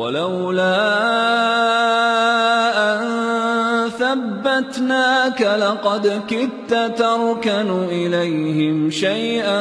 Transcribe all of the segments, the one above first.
ولولا أن ثبتناك لقد كدت تركن إليهم شيئا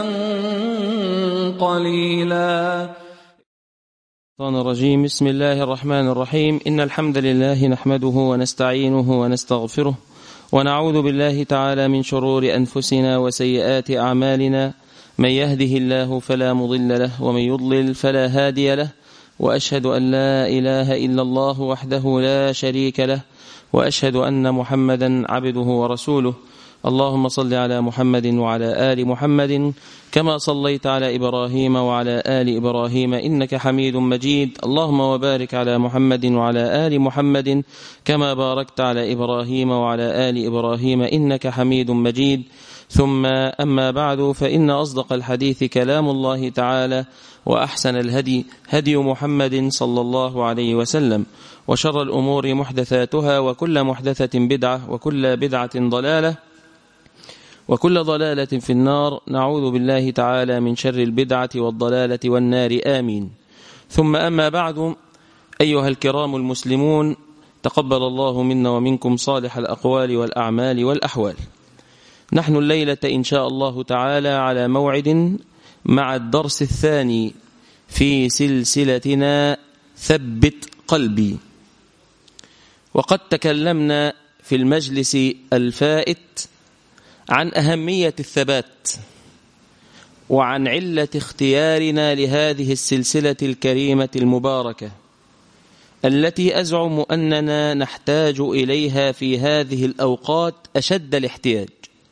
قليلا الشيطان الرجيم بسم الله الرحمن الرحيم إن الحمد لله نحمده ونستعينه ونستغفره ونعوذ بالله تعالى من شرور أنفسنا وسيئات أعمالنا من يهده الله فلا مضل له ومن يضلل فلا هادي له وأشهد أن لا إله إلا الله وحده لا شريك له وأشهد أن محمدا عبده ورسوله اللهم صل على محمد وعلى آل محمد كما صليت على إبراهيم وعلى آل إبراهيم إنك حميد مجيد اللهم وبارك على محمد وعلى آل محمد كما باركت على إبراهيم وعلى آل إبراهيم إنك حميد مجيد ثم أما بعد فإن أصدق الحديث كلام الله تعالى وأحسن الهدي هدي محمد صلى الله عليه وسلم وشر الأمور محدثاتها وكل محدثة بدعة وكل بدعة ضلالة وكل ضلالة في النار نعوذ بالله تعالى من شر البدعة والضلالة والنار آمين ثم أما بعد أيها الكرام المسلمون تقبل الله منا ومنكم صالح الأقوال والأعمال والأحوال نحن الليلة إن شاء الله تعالى على موعد مع الدرس الثاني في سلسلتنا ثبت قلبي وقد تكلمنا في المجلس الفائت عن أهمية الثبات وعن علة اختيارنا لهذه السلسلة الكريمة المباركة التي أزعم أننا نحتاج إليها في هذه الأوقات أشد الاحتياج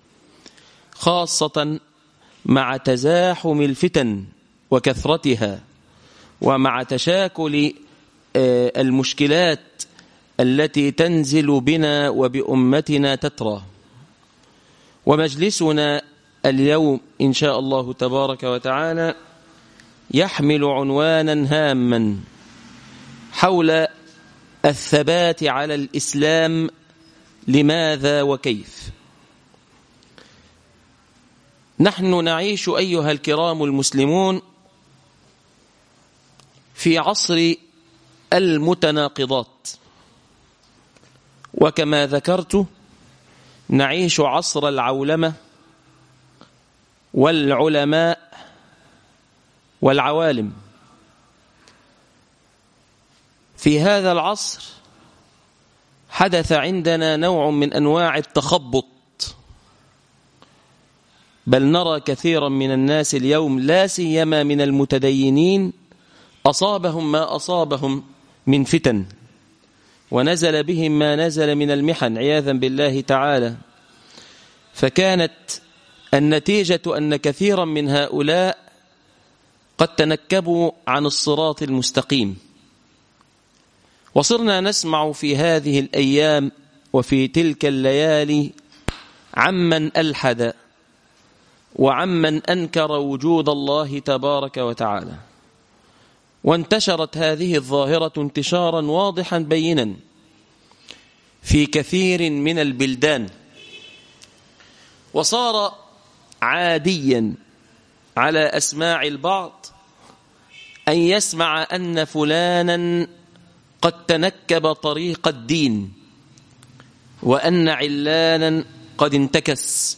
خاصة مع تزاحم الفتن وكثرتها ومع تشاكل المشكلات التي تنزل بنا وبأمتنا تترى ومجلسنا اليوم إن شاء الله تبارك وتعالى يحمل عنوانا هاما حول الثبات على الإسلام لماذا وكيف نحن نعيش أيها الكرام المسلمون في عصر المتناقضات وكما ذكرت نعيش عصر العولمة والعلماء والعوالم في هذا العصر حدث عندنا نوع من أنواع التخبط بل نرى كثيرا من الناس اليوم لا سيما من المتدينين أصابهم ما أصابهم من فتن ونزل بهم ما نزل من المحن عياذا بالله تعالى فكانت النتيجة أن كثيرا من هؤلاء قد تنكبوا عن الصراط المستقيم وصرنا نسمع في هذه الأيام وفي تلك الليالي عمن ألحد وعمن أنكر وجود الله تبارك وتعالى وانتشرت هذه الظاهرة انتشارا واضحا بينا في كثير من البلدان وصار عاديا على أسماع البعض أن يسمع أن فلانا قد تنكب طريق الدين وأن علانا قد انتكس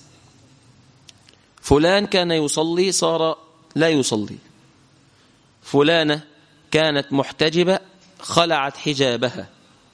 فلان كان يصلي صار لا يصلي فلانة كانت محتجبة خلعت حجابها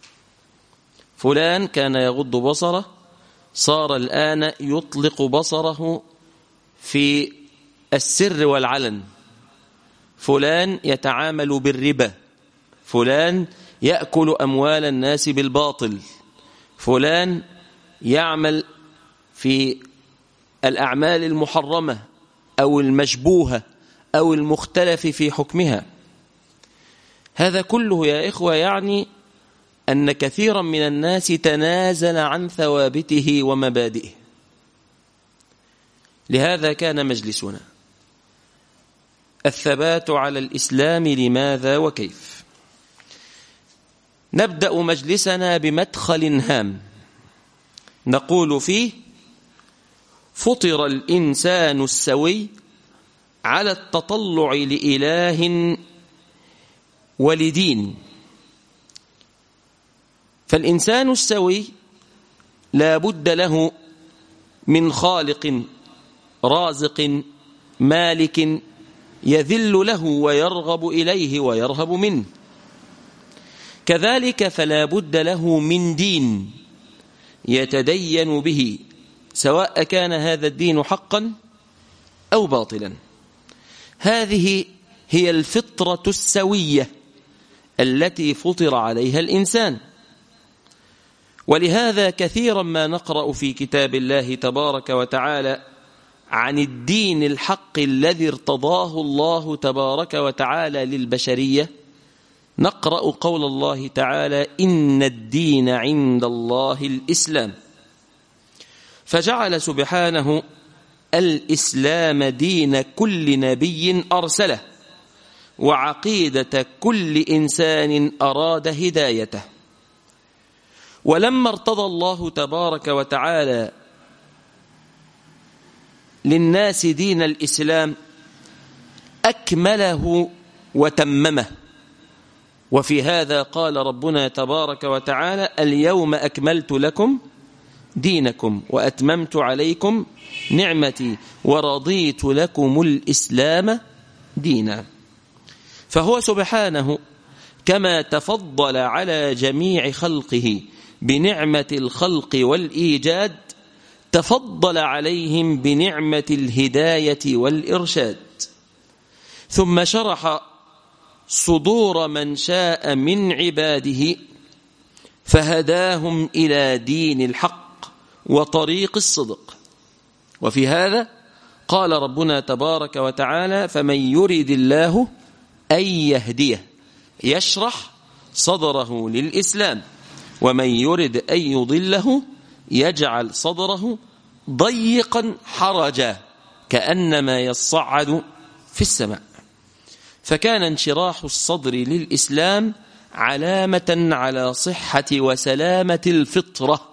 فلان كان يغض بصره صار الآن يطلق بصره في السر والعلن فلان يتعامل بالربا فلان يأكل أموال الناس بالباطل فلان يعمل في الأعمال المحرمة أو المشبوهة أو المختلف في حكمها هذا كله يا إخوة يعني أن كثيرا من الناس تنازل عن ثوابته ومبادئه لهذا كان مجلسنا الثبات على الإسلام لماذا وكيف نبدأ مجلسنا بمدخل هام نقول فيه فطر الإنسان السوي على التطلع لإله ولدين فالإنسان السوي لا بد له من خالق رازق مالك يذل له ويرغب إليه ويرهب منه كذلك فلا بد له من دين يتدين به سواء كان هذا الدين حقا أو باطلا هذه هي الفطرة السوية التي فطر عليها الإنسان ولهذا كثيرا ما نقرأ في كتاب الله تبارك وتعالى عن الدين الحق الذي ارتضاه الله تبارك وتعالى للبشرية نقرأ قول الله تعالى إن الدين عند الله الإسلام فجعل سبحانه الإسلام دين كل نبي أرسله وعقيدة كل إنسان أراد هدايته ولما ارتضى الله تبارك وتعالى للناس دين الإسلام أكمله وتممه وفي هذا قال ربنا تبارك وتعالى اليوم أكملت لكم دينكم وأتممت عليكم نعمتي ورضيت لكم الإسلام دينا فهو سبحانه كما تفضل على جميع خلقه بنعمة الخلق والإيجاد تفضل عليهم بنعمة الهداية والإرشاد ثم شرح صدور من شاء من عباده فهداهم إلى دين الحق وطريق الصدق وفي هذا قال ربنا تبارك وتعالى فمن يرد الله أن يهديه يشرح صدره للإسلام ومن يرد أن يضله يجعل صدره ضيقا حرجا كأنما يصعد في السماء فكان انشراح الصدر للإسلام علامة على صحة وسلامة الفطرة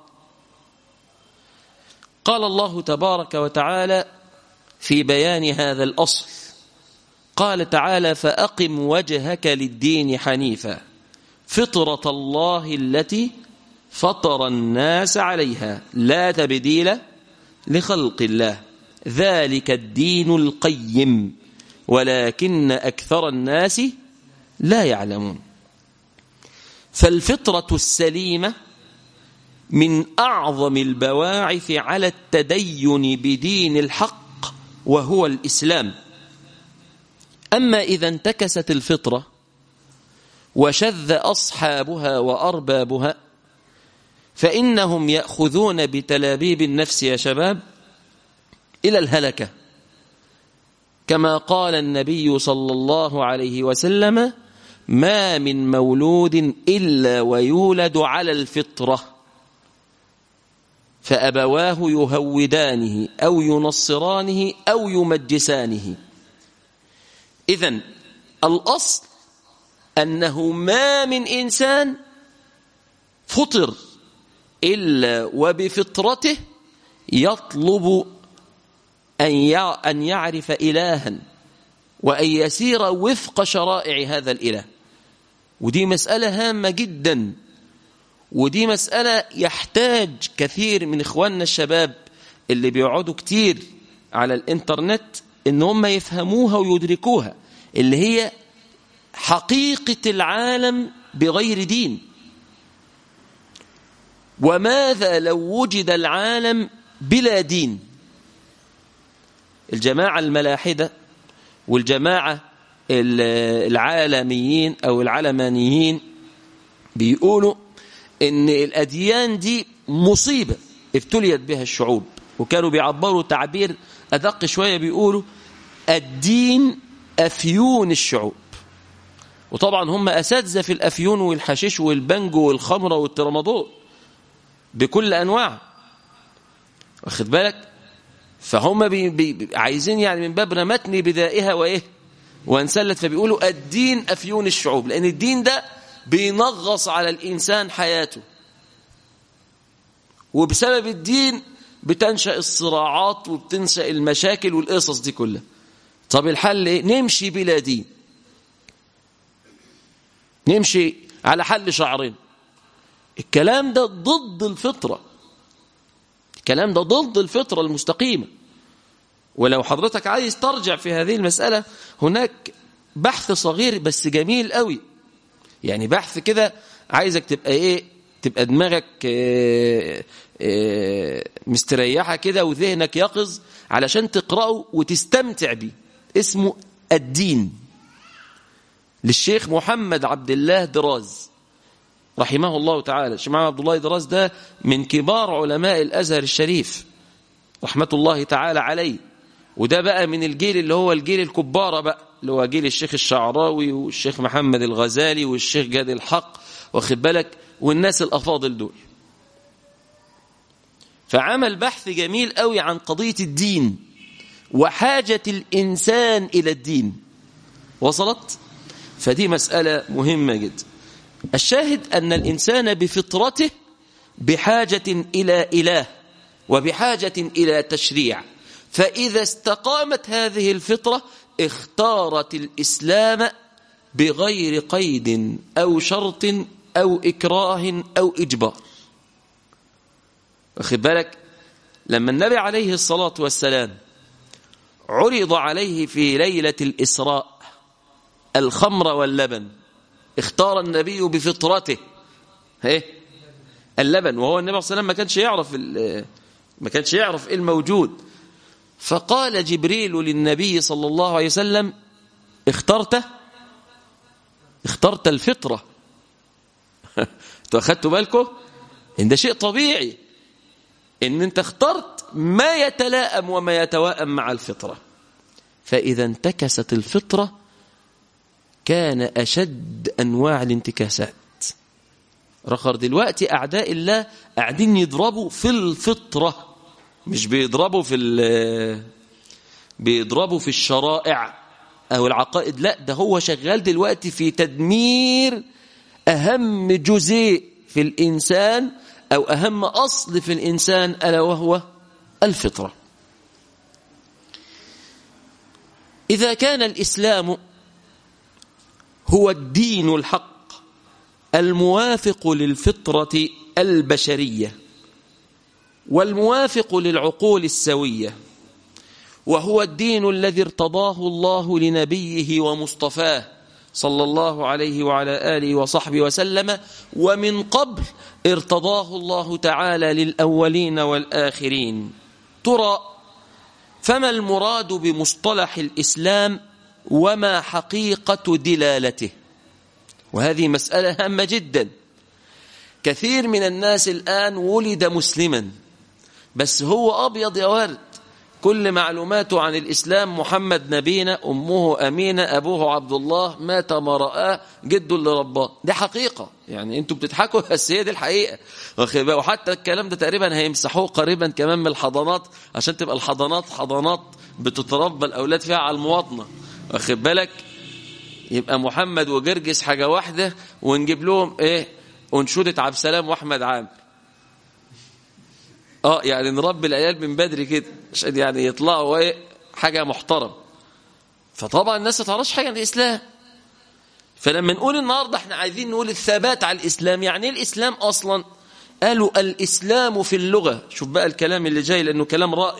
قال الله تبارك وتعالى في بيان هذا الأصل قال تعالى فأقم وجهك للدين حنيفا فطرة الله التي فطر الناس عليها لا تبديل لخلق الله ذلك الدين القيم ولكن أكثر الناس لا يعلمون فالفطرة السليمة من أعظم البواعث على التدين بدين الحق وهو الإسلام أما إذا انتكست الفطرة وشذ أصحابها وأربابها فإنهم يأخذون بتلابيب النفس يا شباب إلى الهلكة كما قال النبي صلى الله عليه وسلم ما من مولود إلا ويولد على الفطرة فأبواه يهودانه أو ينصرانه أو يمجسانه إذن الأصل أنه ما من إنسان فطر إلا وبفطرته يطلب أن يعرف إلها وأن يسير وفق شرائع هذا الإله ودي مسألة هامة جدا ودي مسألة يحتاج كثير من إخواننا الشباب اللي بيقعدوا كتير على الإنترنت إن هم يفهموها ويدركوها اللي هي حقيقة العالم بغير دين وماذا لو وجد العالم بلا دين الجماعة الملاحدة والجماعة العالميين أو العلمانيين بيقولوا إن الأديان دي مصيبة ابتليت بها الشعوب وكانوا بيعبروا تعبير أدق شوية بيقولوا الدين أفيون الشعوب وطبعا هم أساتذة في الأفيون والحشيش والبنجو والخمرة والترامادول بكل أنواع واخد بالك فهم بي بي عايزين يعني من باب رمتني بدائها وإيه وانسلت فبيقولوا الدين أفيون الشعوب لأن الدين ده بينغص على الإنسان حياته وبسبب الدين بتنشأ الصراعات وبتنشأ المشاكل والقصص دي كلها طب الحل ايه نمشي بلا دين نمشي على حل شعرين الكلام ده ضد الفطرة الكلام ده ضد الفطرة المستقيمة ولو حضرتك عايز ترجع في هذه المسألة هناك بحث صغير بس جميل قوي يعني بحث كده عايزك تبقى ايه تبقى دماغك اه اه مستريحة كده وذهنك يقظ علشان تقرأه وتستمتع بيه اسمه الدين للشيخ محمد عبد الله دراز رحمه الله تعالى الشيخ محمد عبد الله دراز ده من كبار علماء الأزهر الشريف رحمة الله تعالى عليه وده بقى من الجيل اللي هو الجيل الكبارة بقى اللي هو جيل الشيخ الشعراوي والشيخ محمد الغزالي والشيخ جاد الحق واخد بالك والناس الأفاضل دول فعمل بحث جميل قوي عن قضية الدين وحاجة الإنسان إلى الدين وصلت؟ فدي مسألة مهمة جدا الشاهد أن الإنسان بفطرته بحاجة إلى إله وبحاجة إلى تشريع فإذا استقامت هذه الفطرة اختارت الإسلام بغير قيد أو شرط أو إكراه أو إجبار واخد بالك لما النبي عليه الصلاة والسلام عرض عليه في ليلة الإسراء الخمر واللبن اختار النبي بفطرته ايه اللبن وهو النبي صلى الله عليه وسلم ما كانش يعرف ما كانش يعرف ايه الموجود فقال جبريل للنبي صلى الله عليه وسلم اخترت اخترت الفطرة انتوا اخدتوا بالكم ان ده شيء طبيعي ان انت اخترت ما يتلائم وما يتوائم مع الفطرة فإذا انتكست الفطرة كان أشد أنواع الانتكاسات رخر دلوقتي أعداء الله قاعدين يضربوا في الفطرة مش بيضربوا في بيضربوا في الشرائع أو العقائد لا ده هو شغال دلوقتي في تدمير أهم جزء في الإنسان أو أهم أصل في الإنسان ألا وهو الفطرة إذا كان الإسلام هو الدين الحق الموافق للفطرة البشرية والموافق للعقول السوية وهو الدين الذي ارتضاه الله لنبيه ومصطفاه صلى الله عليه وعلى آله وصحبه وسلم ومن قبل ارتضاه الله تعالى للأولين والآخرين ترى فما المراد بمصطلح الإسلام وما حقيقة دلالته وهذه مسألة هامة جدا كثير من الناس الآن ولد مسلما بس هو أبيض يا ورد كل معلوماته عن الإسلام محمد نبينا أمه أمينة أبوه عبد الله مات ما رآه جده اللي رباه دي حقيقة يعني أنتوا بتضحكوا بس هي دي الحقيقة وحتى الكلام ده تقريبا هيمسحوه قريبا كمان من الحضانات عشان تبقى الحضانات حضانات بتتربى الأولاد فيها على المواطنة واخد بالك يبقى محمد وجرجس حاجة واحدة ونجيب لهم ايه انشودة عبد السلام واحمد عامر اه يعني نربي العيال من بدري كده عشان يعني يطلعوا ايه حاجة محترم فطبعا الناس ما تعرفش حاجة عن الإسلام فلما نقول النهاردة احنا عايزين نقول الثبات على الإسلام يعني ايه الإسلام أصلا قالوا الإسلام في اللغة شوف بقى الكلام اللي جاي لأنه كلام رائع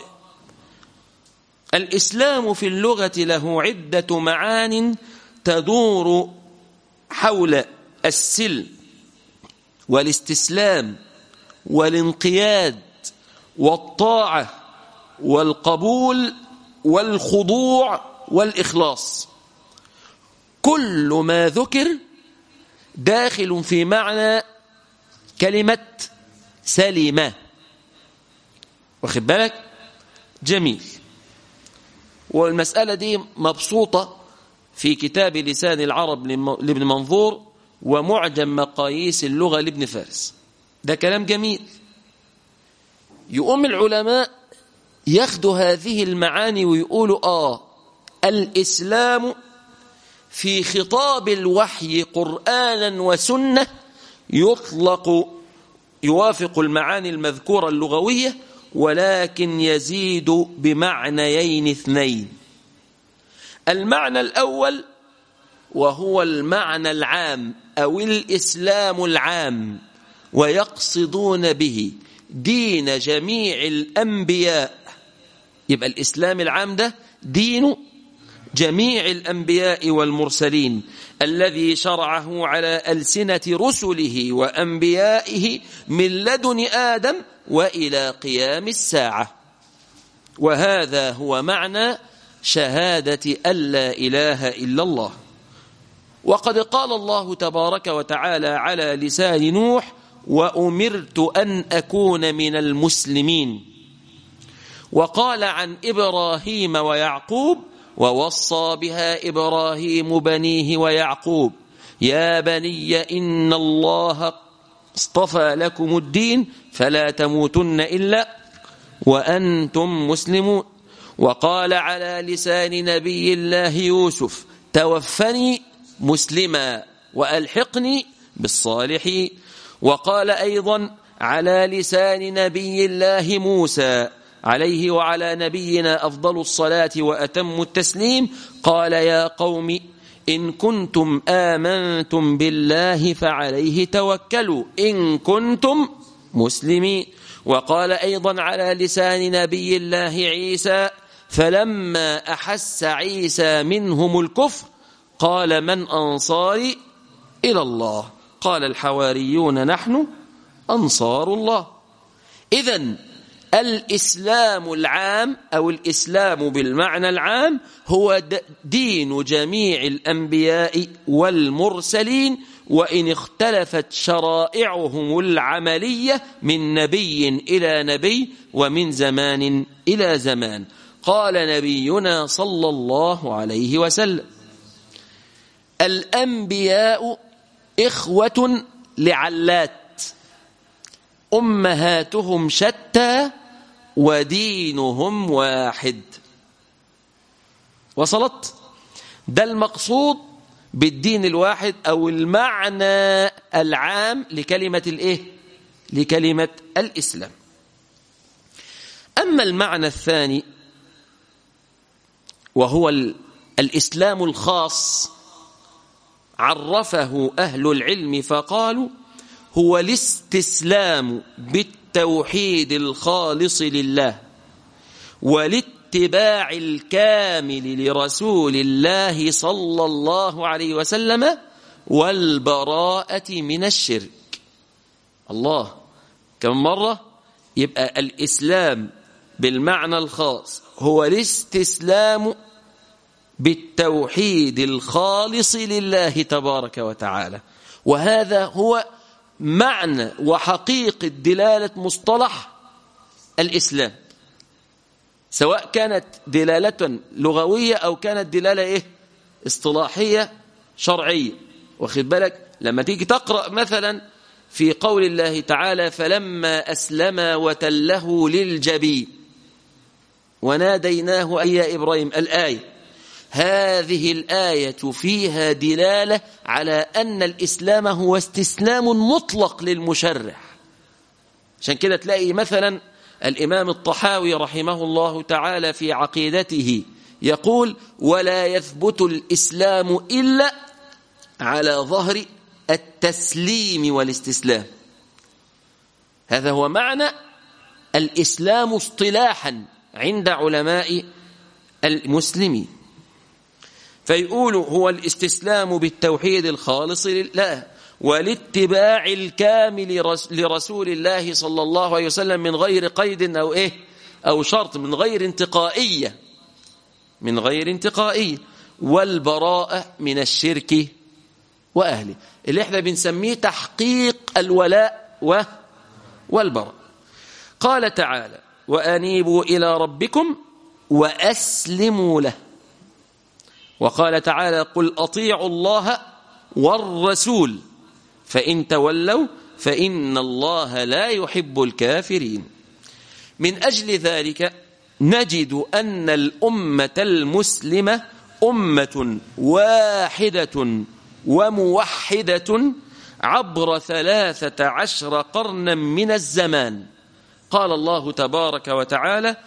الإسلام في اللغة له عدة معان تدور حول السلم والاستسلام والانقياد والطاعة والقبول والخضوع والإخلاص كل ما ذكر داخل في معنى كلمة سلمة واخد بالك جميل والمسألة دي مبسوطة في كتاب لسان العرب لابن منظور ومعجم مقاييس اللغة لابن فارس ده كلام جميل يقوم العلماء ياخدوا هذه المعاني ويقولوا آه الإسلام في خطاب الوحي قرآنا وسنة يطلق يوافق المعاني المذكورة اللغوية ولكن يزيد بمعنيين اثنين المعنى الأول وهو المعنى العام أو الإسلام العام ويقصدون به دين جميع الأنبياء يبقى الإسلام العام ده دين جميع الأنبياء والمرسلين الذي شرعه على ألسنة رسله وأنبيائه من لدن آدم وإلى قيام الساعة وهذا هو معنى شهادة أن لا إله إلا الله وقد قال الله تبارك وتعالى على لسان نوح وأمرت أن أكون من المسلمين وقال عن إبراهيم ويعقوب ووصى بها إبراهيم بنيه ويعقوب يا بني إن الله اصطفى لكم الدين فلا تموتن إلا وأنتم مسلمون وقال على لسان نبي الله يوسف توفني مسلما وألحقني بالصالحين وقال أيضا على لسان نبي الله موسى عليه وعلى نبينا أفضل الصلاة وأتم التسليم قال يا قوم إن كنتم آمنتم بالله فعليه توكلوا إن كنتم مسلمين وقال أيضا على لسان نبي الله عيسى فلما أحس عيسى منهم الكفر قال من أنصاري إلى الله قال الحواريون نحن أنصار الله إذا الإسلام العام أو الإسلام بالمعنى العام هو دين جميع الأنبياء والمرسلين وإن اختلفت شرائعهم العملية من نبي إلى نبي ومن زمان إلى زمان قال نبينا صلى الله عليه وسلم الأنبياء إخوة لعلات أمهاتهم شتى ودينهم واحد وصلت ده المقصود بالدين الواحد أو المعنى العام لكلمة الإيه لكلمة الإسلام أما المعنى الثاني وهو الإسلام الخاص عرفه أهل العلم فقالوا هو الاستسلام بالتوحيد الخالص لله والاتباع الكامل لرسول الله صلى الله عليه وسلم والبراءة من الشرك الله كم مرة يبقى الإسلام بالمعنى الخاص هو الاستسلام بالتوحيد الخالص لله تبارك وتعالى وهذا هو معنى وحقيقة دلالة مصطلح الإسلام سواء كانت دلالة لغوية أو كانت دلالة إيه؟ اصطلاحية شرعية واخد بالك لما تيجي تقرأ مثلا في قول الله تعالى فلما أسلم وتله للجبين وناديناه أي يا إبراهيم الآية هذه الآية فيها دلالة على أن الإسلام هو استسلام مطلق للمشرع عشان كده تلاقي مثلا الإمام الطحاوي رحمه الله تعالى في عقيدته يقول ولا يثبت الإسلام إلا على ظهر التسليم والاستسلام هذا هو معنى الإسلام اصطلاحا عند علماء المسلمين فيقول هو الاستسلام بالتوحيد الخالص لله والاتباع الكامل لرسول الله صلى الله عليه وسلم من غير قيد أو إيه أو شرط من غير انتقائية من غير انتقائية والبراءة من الشرك وأهله اللي احنا بنسميه تحقيق الولاء و والبراء قال تعالى وأنيبوا إلى ربكم وأسلموا له وقال تعالى قل أطيعوا الله والرسول فإن تولوا فإن الله لا يحب الكافرين من أجل ذلك نجد أن الأمة المسلمة أمة واحدة وموحدة عبر ثلاثة عشر قرنا من الزمان قال الله تبارك وتعالى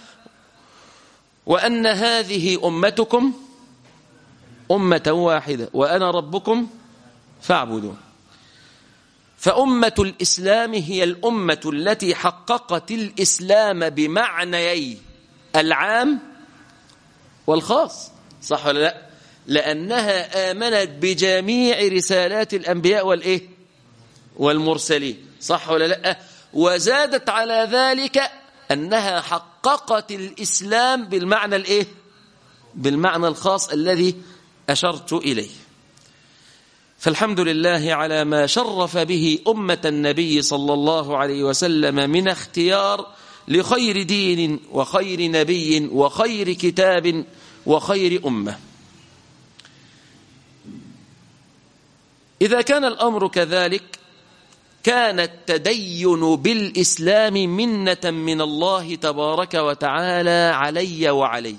وأن هذه أمتكم أمة واحدة وأنا ربكم فاعبدون فأمة الإسلام هي الأمة التي حققت الإسلام بمعنيي العام والخاص صح ولا لا لأنها آمنت بجميع رسالات الأنبياء والإيه والمرسلين صح ولا لا وزادت على ذلك أنها حققت الإسلام بالمعنى الإيه بالمعنى الخاص الذي أشرت إليه فالحمد لله على ما شرف به أمة النبي صلى الله عليه وسلم من اختيار لخير دين وخير نبي وخير كتاب وخير أمة إذا كان الأمر كذلك كان التدين بالإسلام منة من الله تبارك وتعالى علي وعليك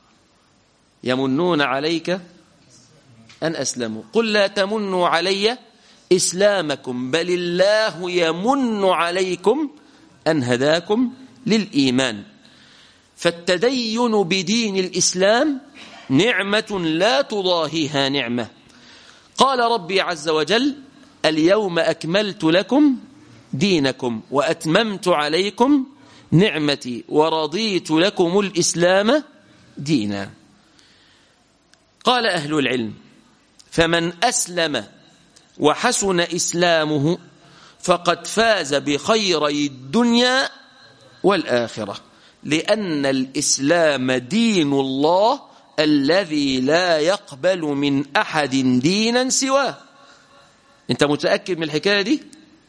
يمنون عليك أن أسلموا قل لا تمنوا علي إسلامكم بل الله يمن عليكم أن هداكم للإيمان فالتدين بدين الإسلام نعمة لا تضاهيها نعمة قال ربي عز وجل اليوم أكملت لكم دينكم وأتممت عليكم نعمتي ورضيت لكم الإسلام دينا قال أهل العلم فمن أسلم وحسن إسلامه فقد فاز بخيري الدنيا والآخرة لأن الإسلام دين الله الذي لا يقبل من أحد دينا سواه أنت متأكد من الحكاية دي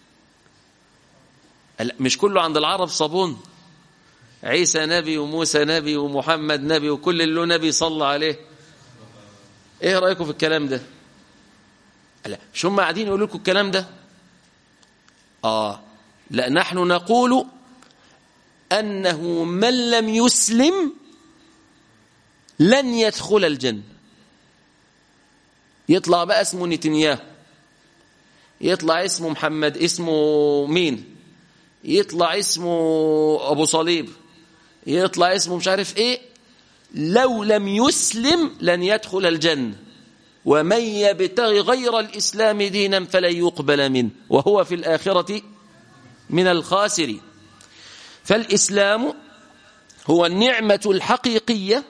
مش كله عند العرب صابون عيسى نبي وموسى نبي ومحمد نبي وكل اللي له نبي صلى عليه ايه رأيكم في الكلام ده لا مش هم قاعدين يقولوا لكم الكلام ده اه لا نحن نقول أنه من لم يسلم لن يدخل الجنة يطلع بقى اسمه نتنياهو يطلع اسمه محمد اسمه مين يطلع اسمه أبو صليب يطلع اسمه مش عارف ايه لو لم يسلم لن يدخل الجنة ومن يبتغي غير الإسلام دينا فلن يقبل منه وهو في الآخرة من الخاسرين فالإسلام هو النعمة الحقيقية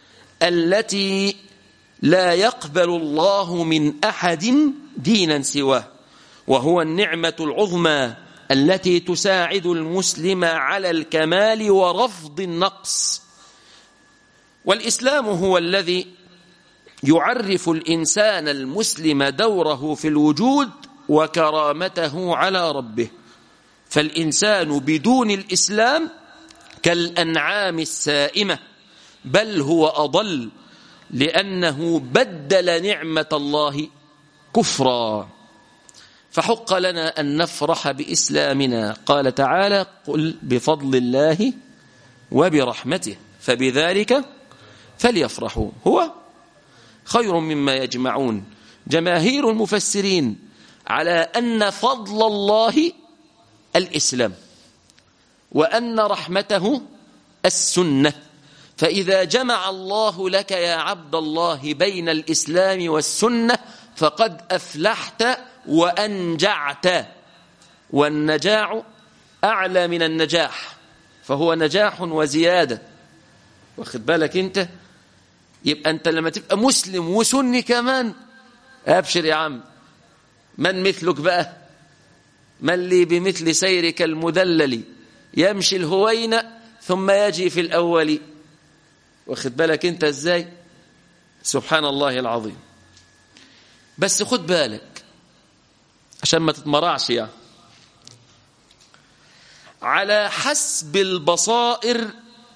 التي لا يقبل الله من أحد دينا سواه وهو النعمة العظمى التي تساعد المسلم على الكمال ورفض النقص والإسلام هو الذي يعرف الإنسان المسلم دوره في الوجود وكرامته على ربه فالإنسان بدون الإسلام كالأنعام السائمة بل هو أضل لأنه بدل نعمة الله كفرا فحق لنا أن نفرح بإسلامنا قال تعالى قل بفضل الله وبرحمته فبذلك فليفرحوا هو خير مما يجمعون جماهير المفسرين على أن فضل الله الإسلام وأن رحمته السنة فإذا جمع الله لك يا عبد الله بين الإسلام والسنة فقد أفلحت وأنجعت والنجاع أعلى من النجاح فهو نجاح وزيادة واخد بالك انت يبقى انت لما تبقى مسلم وسني كمان ابشر يا عم من مثلك بقى من لي بمثل سيرك المدلل يمشي الهوين ثم يجي في الأول واخد بالك انت ازاي سبحان الله العظيم بس خد بالك عشان ما تتمرعش يعني على حسب البصائر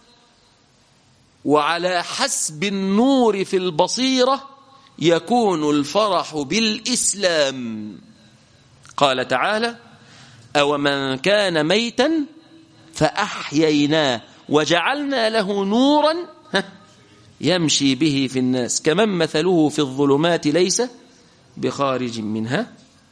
وعلى حسب النور في البصيرة يكون الفرح بالإسلام قال تعالى أو من كان ميتا فأحييناه وجعلنا له نورا يمشي به في الناس كمن مثله في الظلمات ليس بخارج منها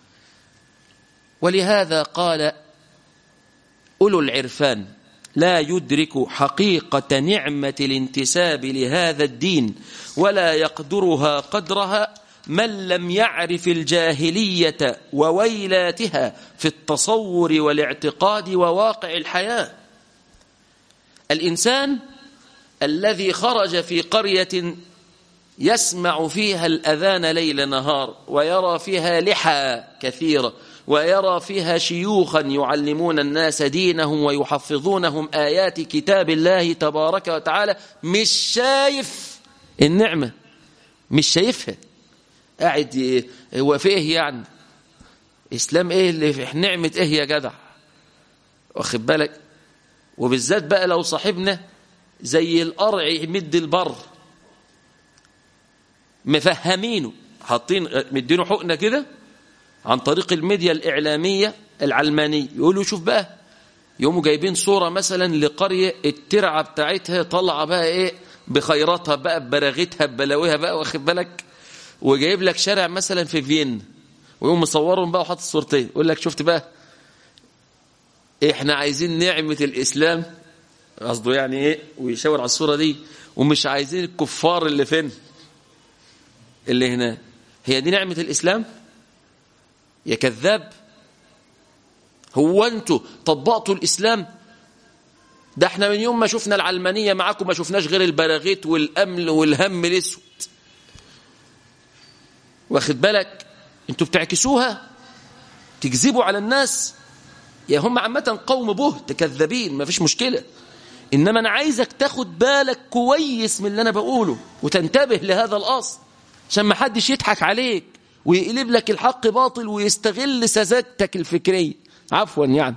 ولهذا قال أولو العرفان لا يدرك حقيقة نعمة الانتساب لهذا الدين ولا يقدرها قدرها من لم يعرف الجاهلية وويلاتها في التصور والاعتقاد وواقع الحياة الإنسان الذي خرج في قرية يسمع فيها الأذان ليل نهار ويرى فيها لحى كثيرة ويرى فيها شيوخا يعلمون الناس دينهم ويحفظونهم آيات كتاب الله تبارك وتعالى مش شايف النعمة مش شايفها قاعد هو فيه يعني إسلام إيه اللي في نعمة إيه يا جدع واخد بالك وبالذات بقى لو صاحبنا زي القرع يمد البر مفهمينه حاطين مدينه حقنه كده عن طريق الميديا الإعلامية العلمانية يقولوا شوف بقى يقوموا جايبين صورة مثلا لقرية الترعة بتاعتها طالعة بقى ايه بخيراتها بقى ببراغتها ببلاويها بقى واخد بالك وجايب لك شارع مثلا في فين ويقوم مصورهم بقى وحاطط صورتين يقول لك شفت بقى احنا عايزين نعمة الإسلام قصده يعني ايه ويشاور على الصورة دي ومش عايزين الكفار اللي فين اللي هنا هي دي نعمة الإسلام يا كذاب هو انتوا طبقتوا الإسلام ده احنا من يوم ما شفنا العلمانية معاكم ما شفناش غير البراغيث والأمل والهم الاسود واخد بالك انتوا بتعكسوها تكذبوا على الناس يا هم عامة قوم بهت كذابين ما فيش مشكلة إنما أنا عايزك تاخد بالك كويس من اللي أنا بقوله وتنتبه لهذا الأصل عشان ما حدش يضحك عليك ويقلب لك الحق باطل ويستغل سذاجتك الفكرية عفوا يعني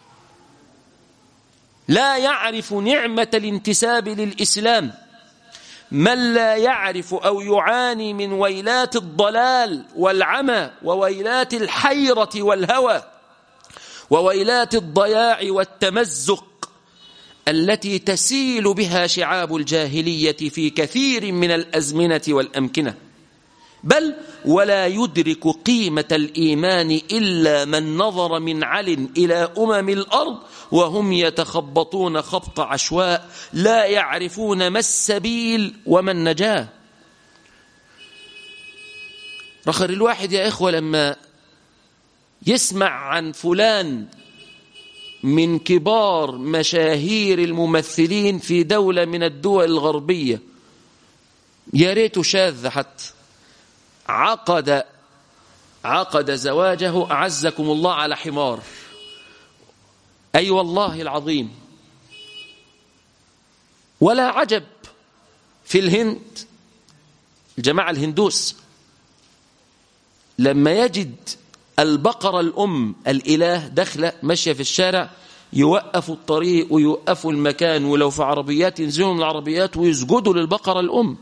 لا يعرف نعمة الانتساب للإسلام من لا يعرف أو يعاني من ويلات الضلال والعمى وويلات الحيرة والهوى وويلات الضياع والتمزق التي تسيل بها شعاب الجاهلية في كثير من الأزمنة والأمكنة بل ولا يدرك قيمة الإيمان إلا من نظر من عل إلى أمم الأرض وهم يتخبطون خبط عشواء لا يعرفون ما السبيل وما النجاة رخر الواحد يا إخوة لما يسمع عن فلان من كبار مشاهير الممثلين في دولة من الدول الغربية يا ريته شاذ حتى عقد عقد زواجه أعزكم الله على حمار أي أيوة والله العظيم ولا عجب في الهند الجماعة الهندوس لما يجد البقرة الأم الإله دخلة ماشية في الشارع يوقفوا الطريق ويوقفوا المكان ولو في عربيات ينزلوا من العربيات ويسجدوا للبقرة الأم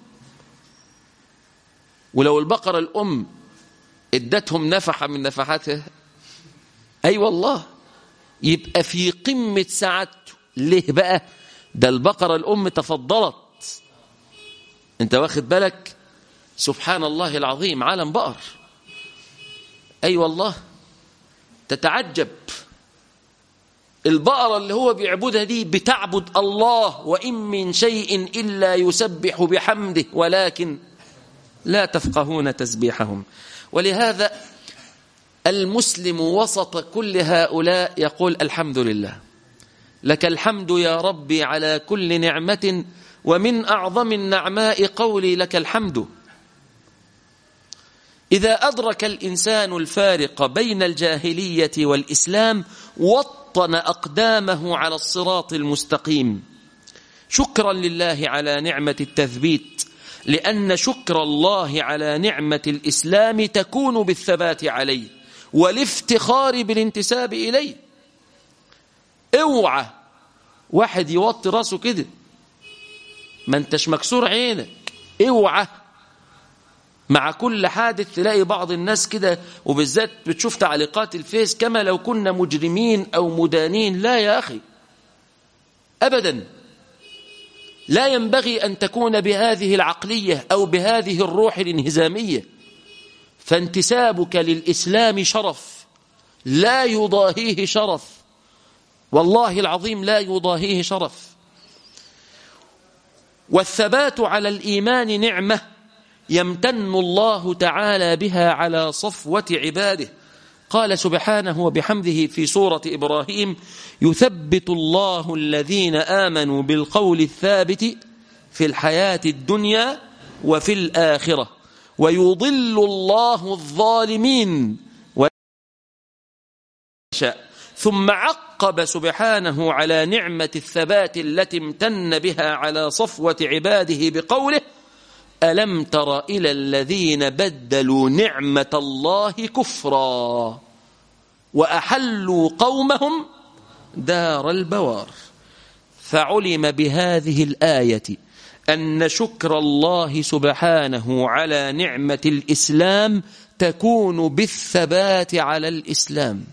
ولو البقرة الأم ادتهم نفحة من نفحاتها أي أيوة والله يبقى في قمة سعادته ليه بقى ده البقرة الأم تفضلت انت واخد بالك سبحان الله العظيم عالم بقر أي أيوة والله تتعجب البقرة اللي هو بيعبدها دي بتعبد الله وإن من شيء إلا يسبح بحمده ولكن لا تفقهون تسبيحهم ولهذا المسلم وسط كل هؤلاء يقول الحمد لله لك الحمد يا ربي على كل نعمة ومن أعظم النعماء قولي لك الحمد إذا أدرك الإنسان الفارق بين الجاهلية والإسلام وطن أقدامه على الصراط المستقيم شكرا لله على نعمة التثبيت لأن شكر الله على نعمة الإسلام تكون بالثبات عليه والافتخار بالانتساب إليه اوعى واحد يوطي راسه كده ما انتش مكسور عينك اوعى مع كل حادث تلاقي بعض الناس كده وبالذات بتشوف تعليقات الفيس كما لو كنا مجرمين أو مدانين لا يا أخي أبدا لا ينبغي أن تكون بهذه العقلية أو بهذه الروح الانهزامية فانتسابك للإسلام شرف لا يضاهيه شرف والله العظيم لا يضاهيه شرف والثبات على الإيمان نعمة يمتن الله تعالى بها على صفوة عباده قال سبحانه وبحمده في سورة إبراهيم يثبت الله الذين آمنوا بالقول الثابت في الحياة الدنيا وفي الآخرة ويضل الله الظالمين ويشاء ثم عقب سبحانه على نعمة الثبات التي امتن بها على صفوة عباده بقوله ألم تر إلى الذين بدلوا نعمة الله كفرا وأحلوا قومهم دار البوار فعلم بهذه الآية أن شكر الله سبحانه على نعمة الإسلام تكون بالثبات على الإسلام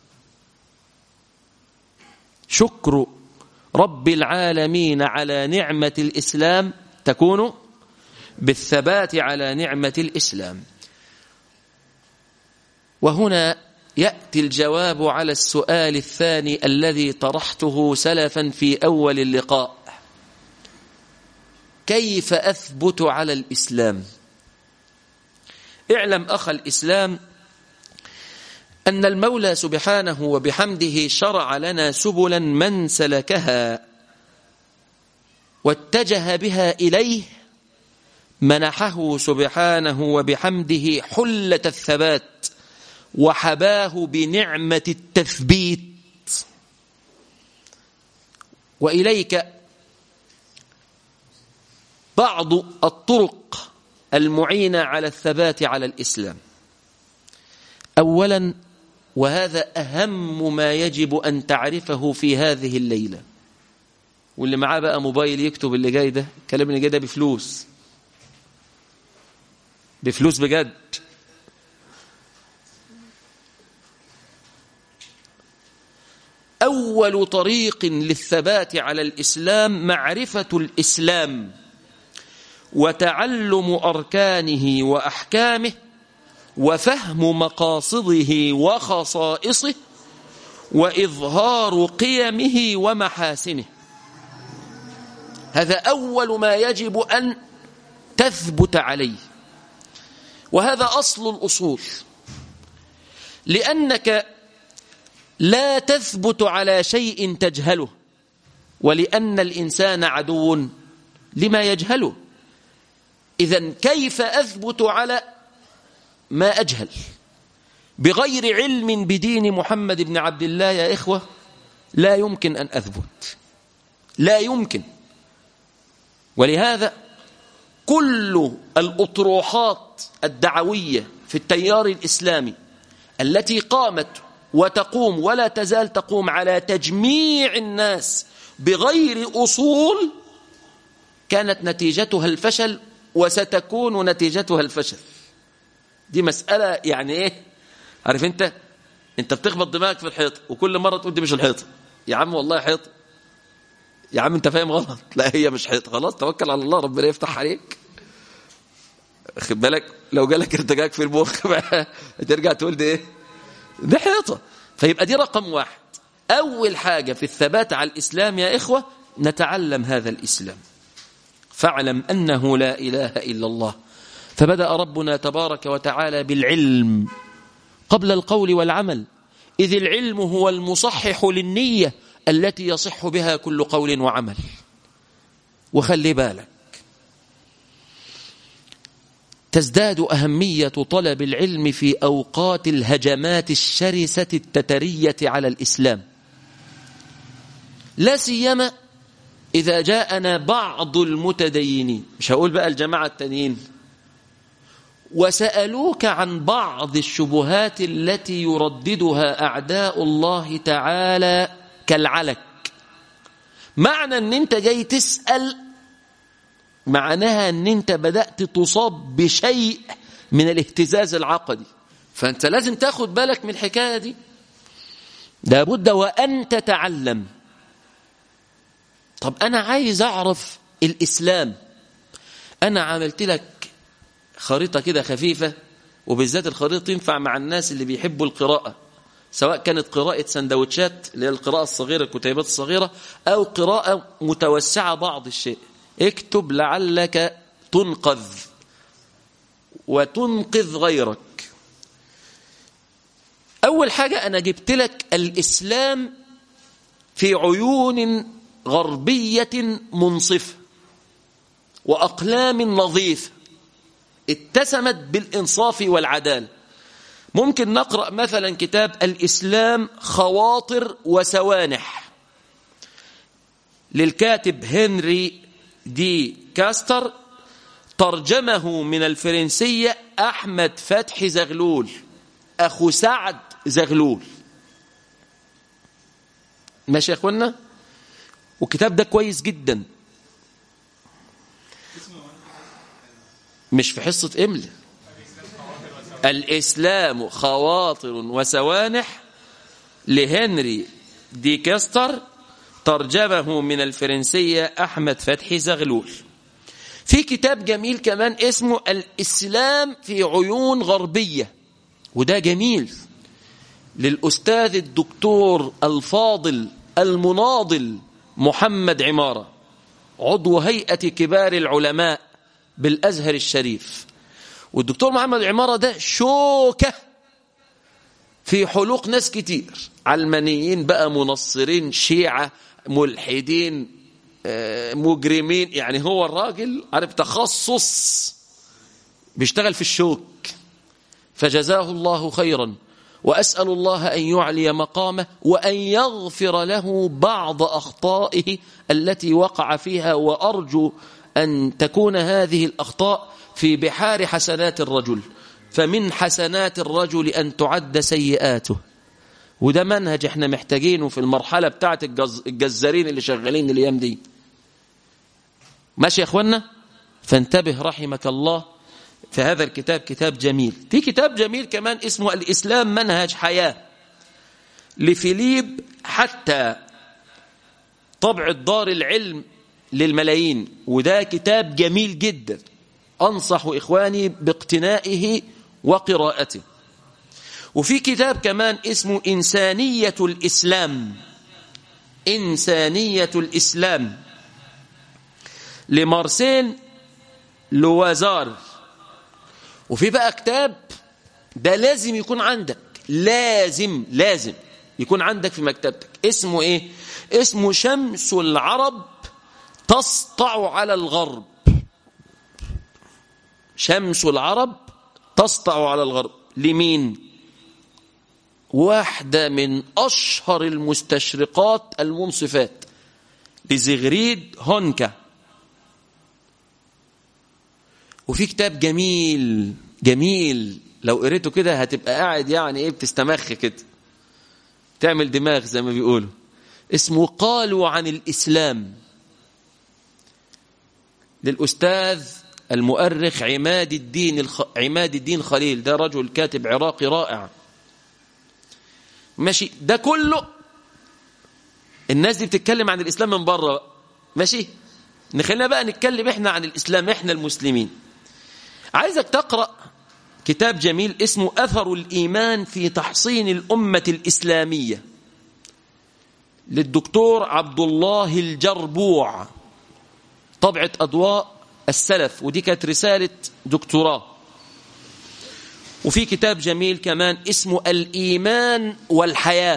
شكر رب العالمين على نعمة الإسلام تكون بالثبات على نعمة الإسلام وهنا يأتي الجواب على السؤال الثاني الذي طرحته سلفا في أول اللقاء كيف أثبت على الإسلام اعلم أخ الإسلام أن المولى سبحانه وبحمده شرع لنا سبلا من سلكها واتجه بها إليه منحه سبحانه وبحمده حلة الثبات وحباه بنعمة التثبيت وإليك بعض الطرق المعينة على الثبات على الإسلام أولا وهذا أهم ما يجب أن تعرفه في هذه الليلة واللي معاه بقى موبايل يكتب اللي جاي ده الكلام اللي جاي ده بفلوس بفلوس بجد أول طريق للثبات على الإسلام معرفة الإسلام وتعلم أركانه وأحكامه وفهم مقاصده وخصائصه وإظهار قيمه ومحاسنه هذا أول ما يجب أن تثبت عليه وهذا أصل الأصول لأنك لا تثبت على شيء تجهله ولأن الإنسان عدو لما يجهله إذا كيف أثبت على ما أجهل بغير علم بدين محمد بن عبد الله يا إخوة لا يمكن أن أثبت لا يمكن ولهذا كل الأطروحات الدعوية في التيار الإسلامي التي قامت وتقوم ولا تزال تقوم على تجميع الناس بغير أصول كانت نتيجتها الفشل وستكون نتيجتها الفشل دي مسألة يعني ايه عارف انت انت بتخبط دماغك في الحيط وكل مرة تقول دي مش الحيط يا عم والله حيط يا عم انت فاهم غلط لا هي مش حيط خلاص توكل على الله ربنا يفتح عليك خد بالك لو جالك ارتجاج في المخ بقى ترجع تقول دي ايه دي حيطة فيبقى دي رقم واحد أول حاجة في الثبات على الإسلام يا إخوة نتعلم هذا الإسلام فاعلم أنه لا إله إلا الله فبدأ ربنا تبارك وتعالى بالعلم قبل القول والعمل إذ العلم هو المصحح للنية التي يصح بها كل قول وعمل وخلي بالك تزداد أهمية طلب العلم في أوقات الهجمات الشرسة التترية على الإسلام لا سيما إذا جاءنا بعض المتدينين مش هقول بقى الجماعة التانيين وسألوك عن بعض الشبهات التي يرددها أعداء الله تعالى كالعلك معنى أن أنت جاي تسأل معناها أن أنت بدأت تصاب بشيء من الاهتزاز العقدي فأنت لازم تاخد بالك من الحكاية دي لابد وأن تتعلم طب أنا عايز أعرف الإسلام أنا عملت لك خريطة كده خفيفة وبالذات الخريطة تنفع مع الناس اللي بيحبوا القراءة سواء كانت قراءة سندوتشات اللي هي القراءة الصغيرة الكتيبات الصغيرة أو قراءة متوسعة بعض الشيء اكتب لعلك تنقذ وتنقذ غيرك أول حاجة أنا جبت لك الإسلام في عيون غربية منصفة وأقلام نظيفة اتسمت بالإنصاف والعدالة ممكن نقرأ مثلا كتاب الإسلام خواطر وسوانح للكاتب هنري دي كاستر ترجمه من الفرنسية أحمد فتحي زغلول أخو سعد زغلول ماشي يا أخوانا والكتاب ده كويس جدا مش في حصة إملة الإسلام خواطر وسوانح لهنري دي كاستر ترجمه من الفرنسية أحمد فتحي زغلول في كتاب جميل كمان اسمه الإسلام في عيون غربية وده جميل للأستاذ الدكتور الفاضل المناضل محمد عمارة عضو هيئة كبار العلماء بالأزهر الشريف والدكتور محمد عمارة ده شوكة في حلوق ناس كتير علمانيين بقى منصرين شيعة ملحدين مجرمين يعني هو الراجل عارف تخصص بيشتغل في الشوك فجزاه الله خيرا وأسأل الله أن يعلي مقامه وأن يغفر له بعض أخطائه التي وقع فيها وأرجو أن تكون هذه الأخطاء في بحار حسنات الرجل فمن حسنات الرجل أن تعد سيئاته وده منهج احنا محتاجينه في المرحلة بتاعت الجز... الجزارين اللي شغالين الأيام دي ماشي يا أخوانا فانتبه رحمك الله في هذا الكتاب كتاب جميل في كتاب جميل كمان اسمه الإسلام منهج حياة لفيليب حتى طبع دار العلم للملايين وده كتاب جميل جدا أنصح إخواني باقتنائه وقراءته وفي كتاب كمان اسمه إنسانية الإسلام إنسانية الإسلام لمارسيل لوازار وفي بقى كتاب ده لازم يكون عندك لازم لازم يكون عندك في مكتبتك اسمه ايه اسمه شمس العرب تسطع على الغرب شمس العرب تسطع على الغرب لمين واحدة من أشهر المستشرقات المنصفات لزغريد هونكا وفي كتاب جميل جميل لو قريته كده هتبقى قاعد يعني ايه بتستمخ كده تعمل دماغ زي ما بيقولوا اسمه قالوا عن الإسلام للأستاذ المؤرخ عماد الدين الخ... عماد الدين خليل ده رجل كاتب عراقي رائع ماشي ده كله الناس دي بتتكلم عن الإسلام من بره ماشي نخلينا بقى نتكلم احنا عن الإسلام احنا المسلمين عايزك تقرأ كتاب جميل اسمه أثر الإيمان في تحصين الأمة الإسلامية للدكتور عبد الله الجربوع طبعة أضواء السلف ودي كانت رسالة دكتوراه وفي كتاب جميل كمان اسمه الإيمان والحياة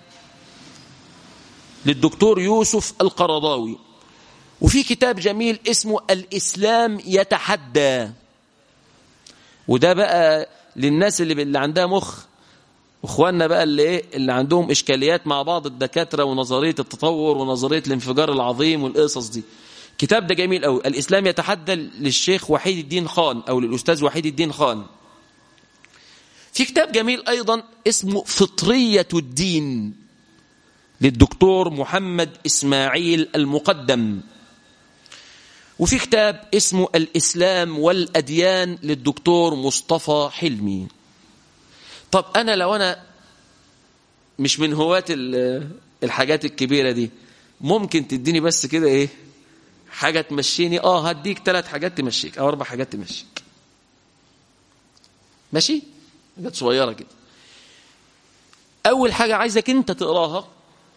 للدكتور يوسف القرضاوي وفي كتاب جميل اسمه الإسلام يتحدى وده بقى للناس اللي, اللي عندها مخ اخواننا بقى اللي ايه اللي عندهم اشكاليات مع بعض الدكاتره ونظريه التطور ونظريه الانفجار العظيم والقصص دي الكتاب ده جميل قوي الاسلام يتحدى للشيخ وحيد الدين خان او للاستاذ وحيد الدين خان في كتاب جميل ايضا اسمه فطريه الدين للدكتور محمد اسماعيل المقدم وفي كتاب اسمه الإسلام والأديان للدكتور مصطفى حلمي طب أنا لو أنا مش من هواة الحاجات الكبيرة دي ممكن تديني بس كده إيه حاجة تمشيني آه هديك ثلاث حاجات تمشيك أو أربع حاجات تمشيك ماشي حاجات صغيرة كده أول حاجة عايزك أنت تقراها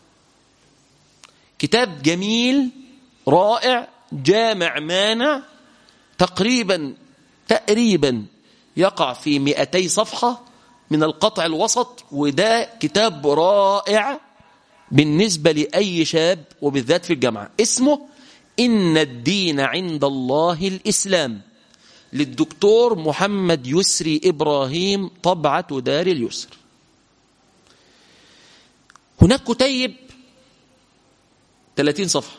كتاب جميل رائع جامع مانع تقريبا تقريبا يقع في 200 صفحة من القطع الوسط وده كتاب رائع بالنسبة لأي شاب وبالذات في الجامعة اسمه إن الدين عند الله الإسلام للدكتور محمد يسري إبراهيم طبعة دار اليسر هناك كتيب 30 صفحة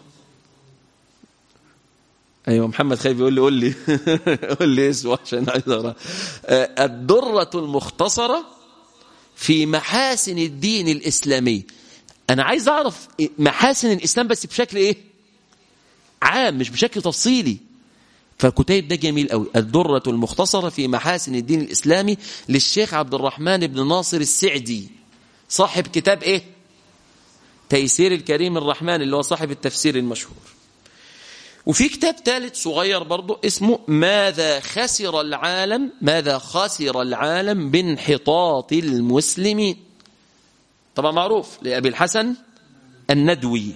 ايوه محمد خايف يقول لي قول لي قول لي اسمه عشان عايز اقرا الدرة المختصرة في محاسن الدين الإسلامي أنا عايز أعرف محاسن الإسلام بس بشكل إيه عام مش بشكل تفصيلي فالكتيب ده جميل قوي الدرة المختصرة في محاسن الدين الإسلامي للشيخ عبد الرحمن بن ناصر السعدي صاحب كتاب إيه تيسير الكريم الرحمن اللي هو صاحب التفسير المشهور وفي كتاب ثالث صغير برضه اسمه ماذا خسر العالم ماذا خسر العالم بانحطاط المسلمين طبعا معروف لأبي الحسن الندوي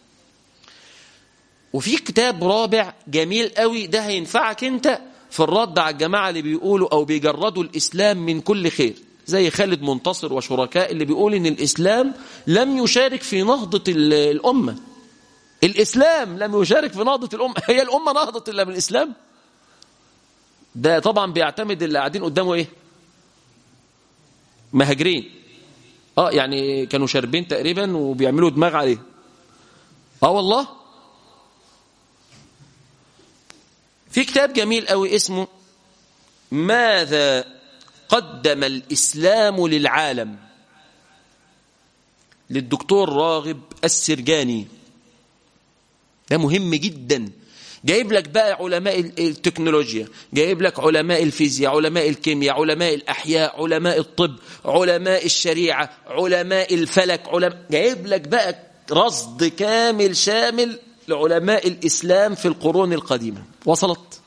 وفي كتاب رابع جميل قوي ده هينفعك انت في الرد على الجماعة اللي بيقولوا أو بيجردوا الإسلام من كل خير زي خالد منتصر وشركاء اللي بيقول ان الإسلام لم يشارك في نهضة الأمة الإسلام لم يشارك في نهضة الأمة هي الأمة نهضت إلا بالإسلام ده طبعا بيعتمد اللي قاعدين قدامه إيه مهاجرين اه يعني كانوا شاربين تقريبا وبيعملوا دماغ عليه اه والله في كتاب جميل قوي اسمه ماذا قدم الإسلام للعالم للدكتور راغب السرجاني ده مهم جدا جايب لك بقى علماء التكنولوجيا جايب لك علماء الفيزياء علماء الكيمياء علماء الأحياء علماء الطب علماء الشريعة علماء الفلك علماء جايب لك بقى رصد كامل شامل لعلماء الإسلام في القرون القديمة وصلت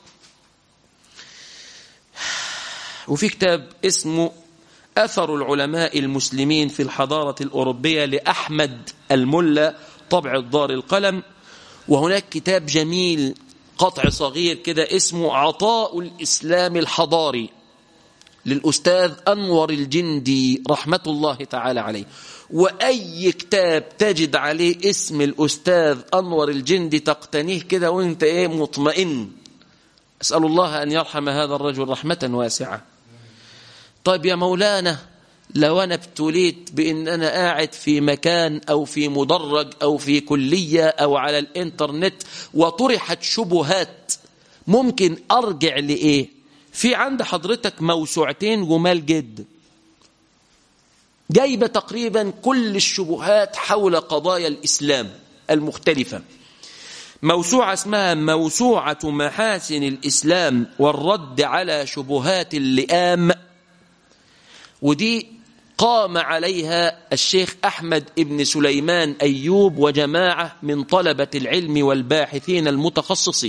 وفي كتاب اسمه أثر العلماء المسلمين في الحضارة الأوروبية لأحمد الملا طبع الدار القلم وهناك كتاب جميل قطع صغير كده اسمه عطاء الإسلام الحضاري للأستاذ أنور الجندي رحمة الله تعالى عليه وأي كتاب تجد عليه اسم الأستاذ أنور الجندي تقتنيه كده وانت ايه مطمئن أسأل الله أن يرحم هذا الرجل رحمة واسعة طيب يا مولانا لو أنا ابتليت بأن أنا قاعد في مكان أو في مدرج أو في كلية أو على الإنترنت وطرحت شبهات ممكن أرجع لإيه في عند حضرتك موسوعتين جمال جدا جايبة تقريبا كل الشبهات حول قضايا الإسلام المختلفة موسوعة اسمها موسوعة محاسن الإسلام والرد على شبهات اللئام ودي قام عليها الشيخ أحمد ابن سليمان أيوب وجماعة من طلبة العلم والباحثين المتخصصين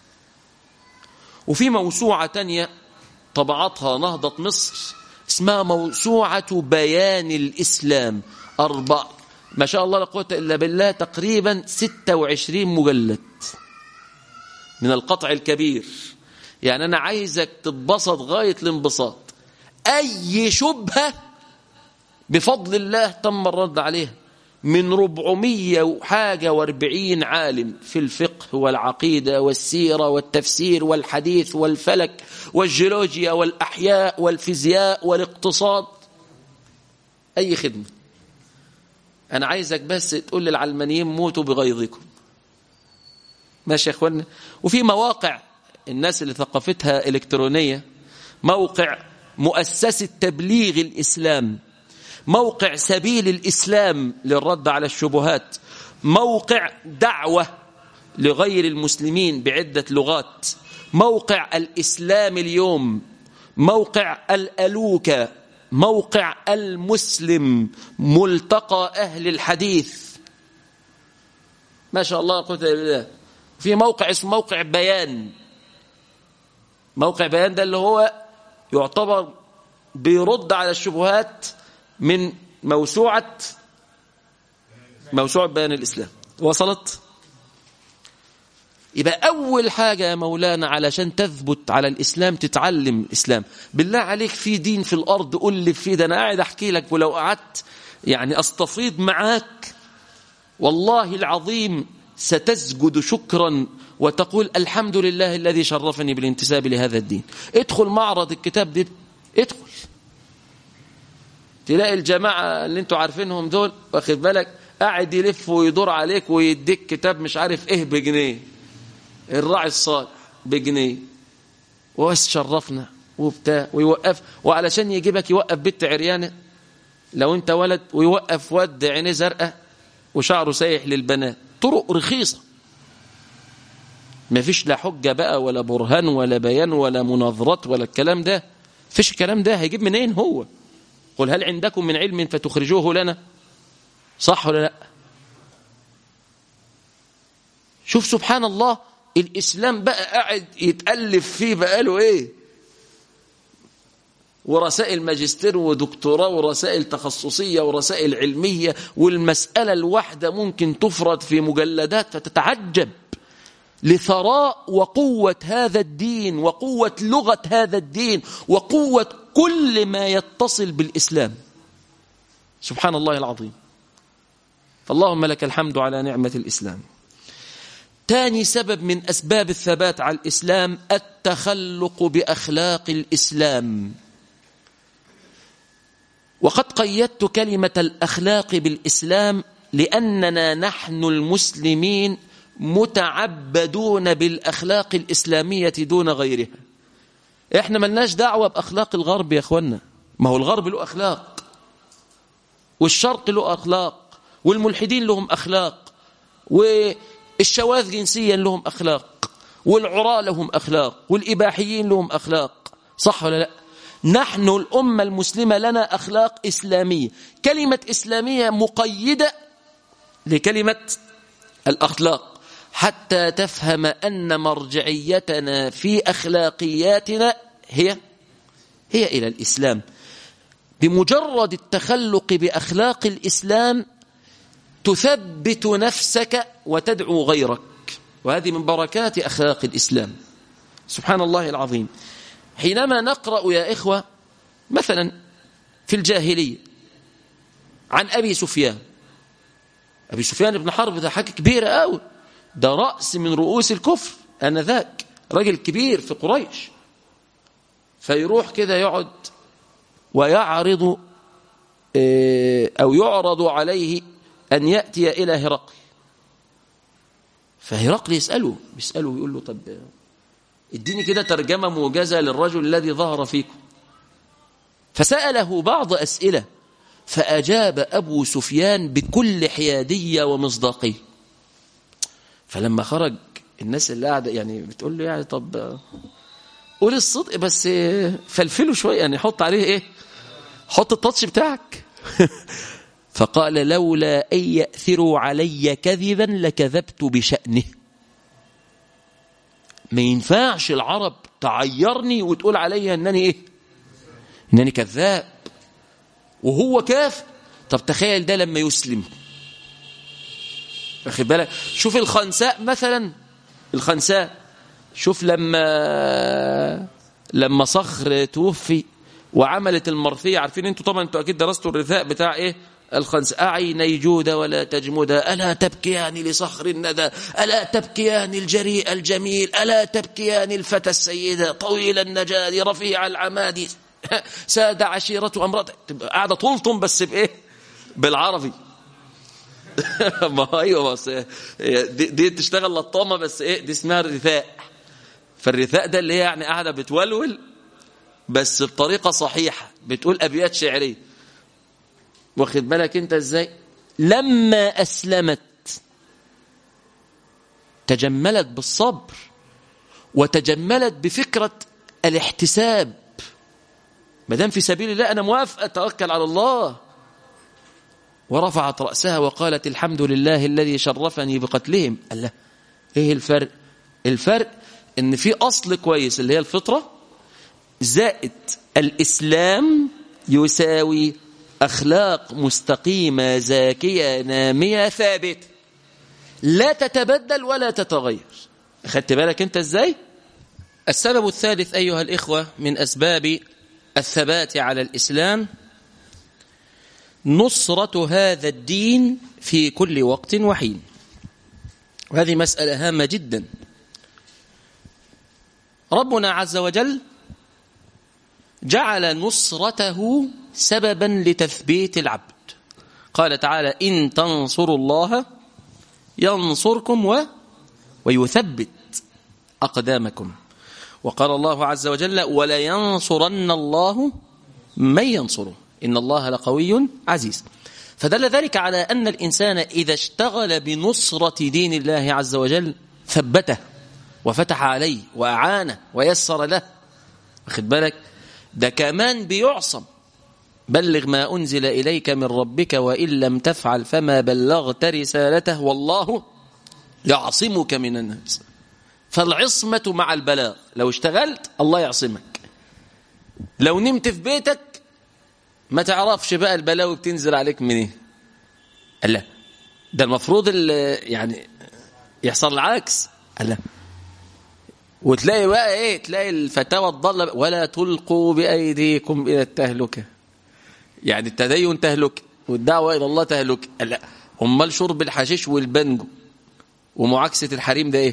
وفي موسوعة تانية طبعتها نهضة مصر اسمها موسوعة بيان الإسلام أربع ما شاء الله لا قوة إلا بالله تقريبا 26 مجلد من القطع الكبير يعني أنا عايزك تتبسط غاية الانبساط أي شبهة بفضل الله تم الرد عليها من ربعمية وحاجة واربعين عالم في الفقه والعقيدة والسيرة والتفسير والحديث والفلك والجيولوجيا والأحياء والفيزياء والاقتصاد أي خدمة أنا عايزك بس تقول للعلمانيين موتوا بغيظكم ماشي يا أخوانا وفي مواقع الناس اللي ثقافتها إلكترونية موقع مؤسسة تبليغ الإسلام موقع سبيل الإسلام للرد على الشبهات موقع دعوة لغير المسلمين بعدة لغات موقع الإسلام اليوم موقع الألوكة موقع المسلم ملتقى أهل الحديث ما شاء الله قلت لله في موقع اسمه موقع بيان موقع بيان ده اللي هو يعتبر بيرد على الشبهات من موسوعة موسوعة بيان الإسلام وصلت يبقى أول حاجة يا مولانا علشان تثبت على الإسلام تتعلم الإسلام بالله عليك في دين في الأرض قول لي في ده أنا قاعد أحكي لك ولو قعدت يعني أستفيض معاك والله العظيم ستسجد شكرا وتقول الحمد لله الذي شرفني بالانتساب لهذا الدين ادخل معرض الكتاب دي ادخل تلاقي الجماعة اللي انتوا عارفينهم دول واخد بالك قاعد يلف ويدور عليك ويديك كتاب مش عارف ايه بجنيه الراعي الصالح بجنيه وبس شرفنا وبتاع ويوقف وعلشان يجيبك يوقف بنت عريانه لو انت ولد ويوقف ود عينيه زرقاء وشعره سايح للبنات طرق رخيصه ما فيش لا حجه بقى ولا برهان ولا بيان ولا مناظرات ولا الكلام ده فيش الكلام ده هيجيب منين هو قل هل عندكم من علم فتخرجوه لنا صح ولا لا شوف سبحان الله الإسلام بقى قاعد يتألف فيه بقاله إيه ورسائل ماجستير ودكتوراه ورسائل تخصصية ورسائل علمية والمسألة الواحدة ممكن تفرد في مجلدات فتتعجب لثراء وقوة هذا الدين وقوة لغة هذا الدين وقوة كل ما يتصل بالإسلام سبحان الله العظيم فاللهم لك الحمد على نعمة الإسلام تاني سبب من أسباب الثبات على الإسلام التخلق بأخلاق الإسلام وقد قيدت كلمة الأخلاق بالإسلام لأننا نحن المسلمين متعبدون بالأخلاق الإسلامية دون غيرها إحنا ملناش دعوة بأخلاق الغرب يا أخوانا ما هو الغرب له أخلاق والشرق له أخلاق والملحدين لهم أخلاق والشواذ جنسيا لهم أخلاق والعراة لهم أخلاق والإباحيين لهم أخلاق صح ولا لا نحن الأمة المسلمة لنا أخلاق إسلامية كلمة إسلامية مقيدة لكلمة الأخلاق حتى تفهم أن مرجعيتنا في أخلاقياتنا هي هي إلى الإسلام بمجرد التخلق بأخلاق الإسلام تثبت نفسك وتدعو غيرك وهذه من بركات أخلاق الإسلام سبحان الله العظيم حينما نقرأ يا إخوة مثلا في الجاهلية عن أبي سفيان أبي سفيان بن حرب ده حاجة كبيرة قوي ده رأس من رؤوس الكفر آنذاك راجل كبير في قريش فيروح كده يقعد ويعرض أو يعرض عليه أن يأتي إلى هرقل فهرقل يسأله بيسأله ويقول له طب اديني كده ترجمة موجزة للرجل الذي ظهر فيكم فسأله بعض أسئلة فأجاب أبو سفيان بكل حيادية ومصداقية فلما خرج الناس اللي قاعدة يعني بتقول له يعني طب قول الصدق بس فلفله شوية يعني حط عليه ايه حط التاتش بتاعك فقال لولا أن يأثروا علي كذبا لكذبت بشأنه ما ينفعش العرب تعيرني وتقول علي أنني إيه أنني كذاب وهو كاف طب تخيل ده لما يسلم واخد بالك شوف الخنساء مثلا الخنساء شوف لما لما صخر توفي وعملت المرثية عارفين انتوا طبعا انتوا اكيد درستوا الرثاء بتاع ايه الخنس أعيني جود ولا تجمد ألا تبكيان لصخر الندى ألا تبكيان الجريء الجميل ألا تبكيان الفتى السيدة طويل النجاد رفيع العماد ساد عشيرته أمرته قاعدة طولتم بس بإيه بالعربي ما ايوه بس دي, دي تشتغل لطامه بس ايه دي اسمها الرثاء فالرثاء ده اللي هي يعني قاعده بتولول بس بطريقه صحيحه بتقول ابيات شعريه واخد بالك انت ازاي لما اسلمت تجملت بالصبر وتجملت بفكره الاحتساب ما دام في سبيل الله انا موافق اتوكل على الله ورفعت راسها وقالت الحمد لله الذي شرفني بقتلهم الله ايه الفرق الفرق ان في اصل كويس اللي هي الفطره زائد الاسلام يساوي أخلاق مستقيمة زاكية نامية ثابتة لا تتبدل ولا تتغير خدت بالك انت ازاي السبب الثالث أيها الإخوة من أسباب الثبات على الإسلام نصرة هذا الدين في كل وقت وحين وهذه مسألة هامة جدا ربنا عز وجل جعل نصرته سببا لتثبيت العبد قال تعالى إن تنصروا الله ينصركم و ويثبت أقدامكم وقال الله عز وجل ولينصرن الله من ينصره إن الله لقوي عزيز فدل ذلك على أن الإنسان إذا اشتغل بنصرة دين الله عز وجل ثبته وفتح عليه وأعانه ويسر له واخد بالك ده كمان بيعصم بلغ ما أنزل إليك من ربك وإن لم تفعل فما بلغت رسالته والله يعصمك من الناس فالعصمة مع البلاغ لو اشتغلت الله يعصمك لو نمت في بيتك ما تعرفش بقى البلاوي بتنزل عليك منين إيه؟ لا ده المفروض يعني يحصل العكس لا وتلاقي بقى ايه تلاقي الفتاوى الضاله ولا تلقوا بايديكم الى التهلكه يعني التدين تهلك والدعوه الى الله تهلك لا امال شرب الحشيش والبنجو ومعاكسه الحريم ده ايه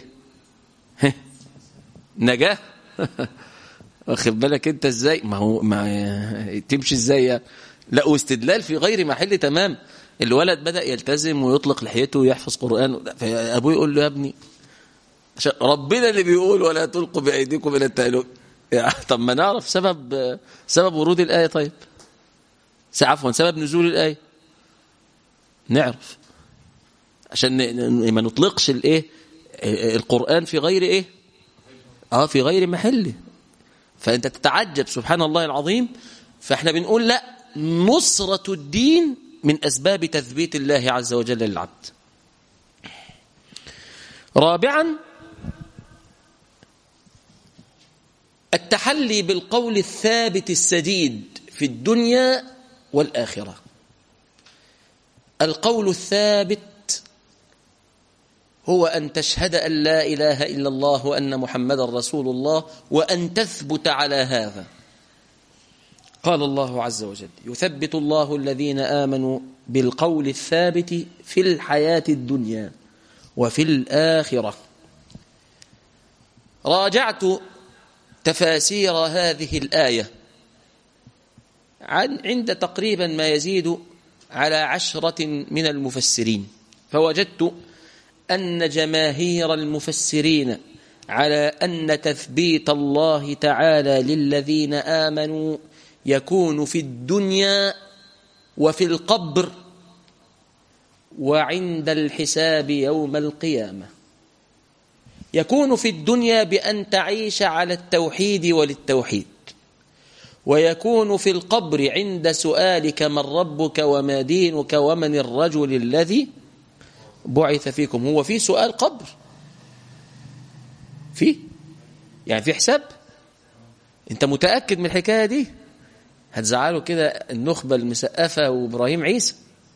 نجاه واخد بالك انت ازاي ما هو ما تمشي ازاي يعني لا واستدلال في غير محل تمام الولد بدا يلتزم ويطلق لحيته ويحفظ قران فابوه يقول له يا ابني ربنا اللي بيقول ولا تلقوا بايديكم الى التهلك يعني طب ما نعرف سبب سبب ورود الايه طيب عفوا سبب نزول الايه نعرف عشان ما نطلقش الايه القران في غير ايه اه في غير محله فانت تتعجب سبحان الله العظيم فاحنا بنقول لا نصرة الدين من أسباب تثبيت الله عز وجل للعبد رابعا التحلي بالقول الثابت السديد في الدنيا والآخرة القول الثابت هو أن تشهد أن لا إله إلا الله وأن محمد رسول الله وأن تثبت على هذا قال الله عز وجل يثبت الله الذين آمنوا بالقول الثابت في الحياة الدنيا وفي الآخرة راجعت تفاسير هذه الآية عن عند تقريبا ما يزيد على عشرة من المفسرين فوجدت أن جماهير المفسرين على أن تثبيت الله تعالى للذين آمنوا يكون في الدنيا وفي القبر وعند الحساب يوم القيامة يكون في الدنيا بأن تعيش على التوحيد وللتوحيد ويكون في القبر عند سؤالك من ربك وما دينك ومن الرجل الذي بعث فيكم هو في سؤال قبر في يعني في حساب انت متأكد من الحكاية دي هتزعله كده النخبة المسقفة وإبراهيم عيسى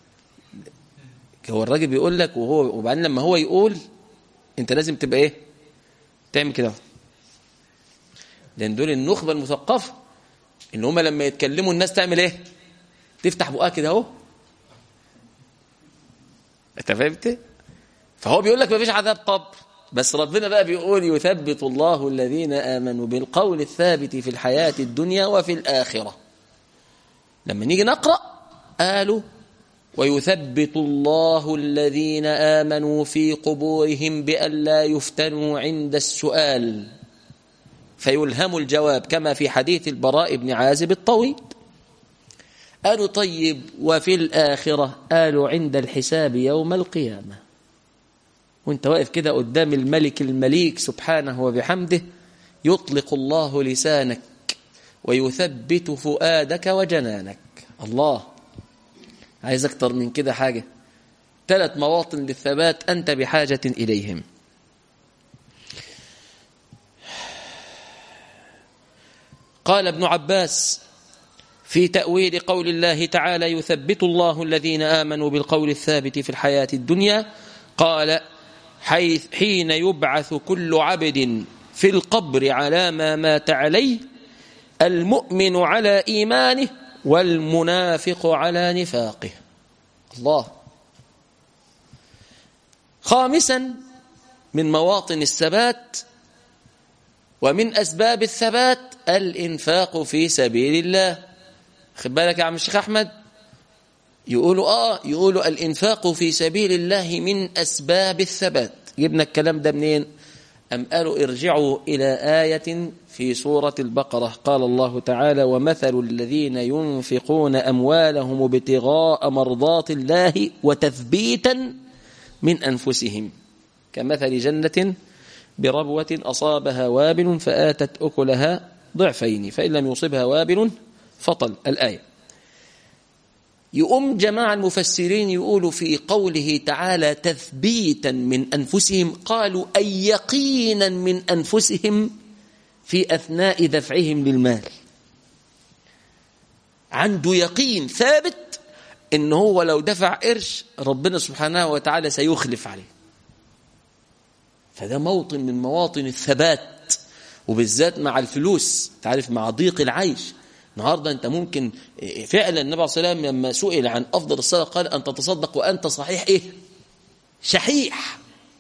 هو الراجل بيقول لك وهو وبعدين لما هو يقول انت لازم تبقى ايه تعمل كده لان دول النخبة المثقفة ان هم لما يتكلموا الناس تعمل ايه تفتح بقها كده اهو انت فهمت فهو بيقول لك ما فيش عذاب قبر بس ربنا بقى بيقول يثبت الله الذين آمنوا بالقول الثابت في الحياة الدنيا وفي الآخرة لما نيجي نقرأ قالوا ويثبت الله الذين آمنوا في قبورهم بأن لا يفتنوا عند السؤال فيلهموا الجواب كما في حديث البراء بن عازب الطويل قالوا طيب وفي الآخرة قالوا عند الحساب يوم القيامة وانت واقف كده قدام الملك المليك سبحانه وبحمده يطلق الله لسانك ويثبت فؤادك وجنانك الله عايز اكتر من كده حاجة ثلاث مواطن للثبات أنت بحاجة إليهم قال ابن عباس في تأويل قول الله تعالى يثبت الله الذين آمنوا بالقول الثابت في الحياة الدنيا قال حيث حين يبعث كل عبد في القبر على ما مات عليه المؤمن على إيمانه والمنافق على نفاقه الله خامسا من مواطن الثبات ومن أسباب الثبات الإنفاق في سبيل الله خد بالك يا عم الشيخ أحمد يقولوا آه يقولوا الإنفاق في سبيل الله من أسباب الثبات جبنا الكلام ده منين أم قالوا ارجعوا إلى آية في سورة البقرة قال الله تعالى ومثل الذين ينفقون أموالهم ابتغاء مرضات الله وتثبيتا من أنفسهم كمثل جنة بربوة أصابها وابل فآتت أكلها ضعفين فإن لم يصبها وابل فطل الآية يؤم جماعة المفسرين يقولوا في قوله تعالى تثبيتا من أنفسهم قالوا أي يقينا من أنفسهم في أثناء دفعهم للمال عنده يقين ثابت إن هو لو دفع قرش ربنا سبحانه وتعالى سيخلف عليه فده موطن من مواطن الثبات وبالذات مع الفلوس تعرف مع ضيق العيش النهاردة أنت ممكن فعلا النبي عليه الصلاة والسلام لما سئل عن أفضل الصلاة قال أن تتصدق وأنت صحيح إيه شحيح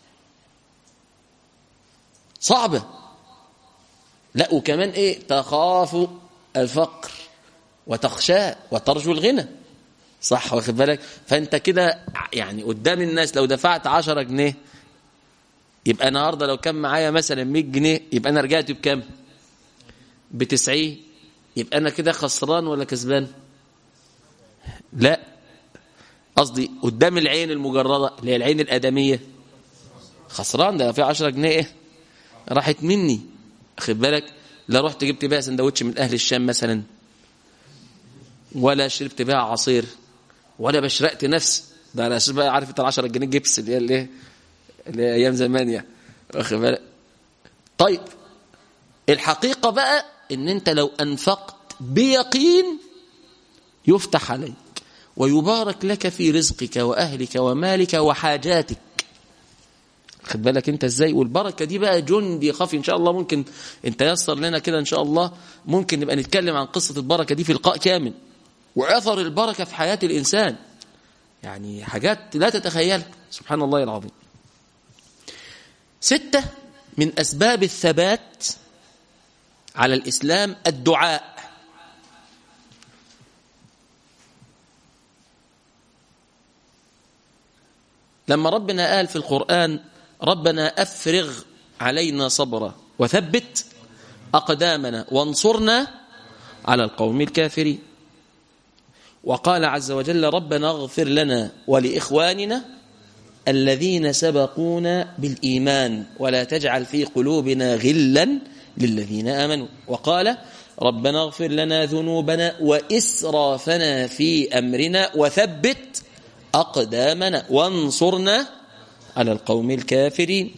صعبة لا وكمان إيه تخاف الفقر وتخشى وترجو الغنى صح واخد بالك فأنت كده يعني قدام الناس لو دفعت عشرة جنيه يبقى النهارده لو كان معايا مثلا 100 جنيه يبقى انا رجعت بكام ب 90 يبقى انا كده خسران ولا كسبان لا قصدي قدام العين المجرده اللي هي العين الادميه خسران ده في 10 جنيه ايه راحت مني خد بالك لا رحت جبت بيها سندوتش من اهل الشام مثلا ولا شربت بيها عصير ولا بشرقت نفسي ده انا بقى عارف ال 10 جنيه جبس اللي هي الايه اللي هي ايام زمان يعني واخد بالك طيب الحقيقه بقى ان انت لو انفقت بيقين يفتح عليك ويبارك لك في رزقك واهلك ومالك وحاجاتك خد بالك انت ازاي والبركه دي بقى جندي خفي ان شاء الله ممكن انت يسر لنا كده ان شاء الله ممكن نبقى نتكلم عن قصه البركه دي في لقاء كامل واثر البركه في حياه الانسان يعني حاجات لا تتخيلها سبحان الله العظيم ستة من أسباب الثبات على الإسلام الدعاء لما ربنا قال في القرآن ربنا أفرغ علينا صبرا وثبت أقدامنا وانصرنا على القوم الكافرين وقال عز وجل ربنا اغفر لنا ولإخواننا الذين سبقونا بالإيمان ولا تجعل في قلوبنا غلا للذين آمنوا وقال ربنا اغفر لنا ذنوبنا وإسرافنا في أمرنا وثبت أقدامنا وانصرنا على القوم الكافرين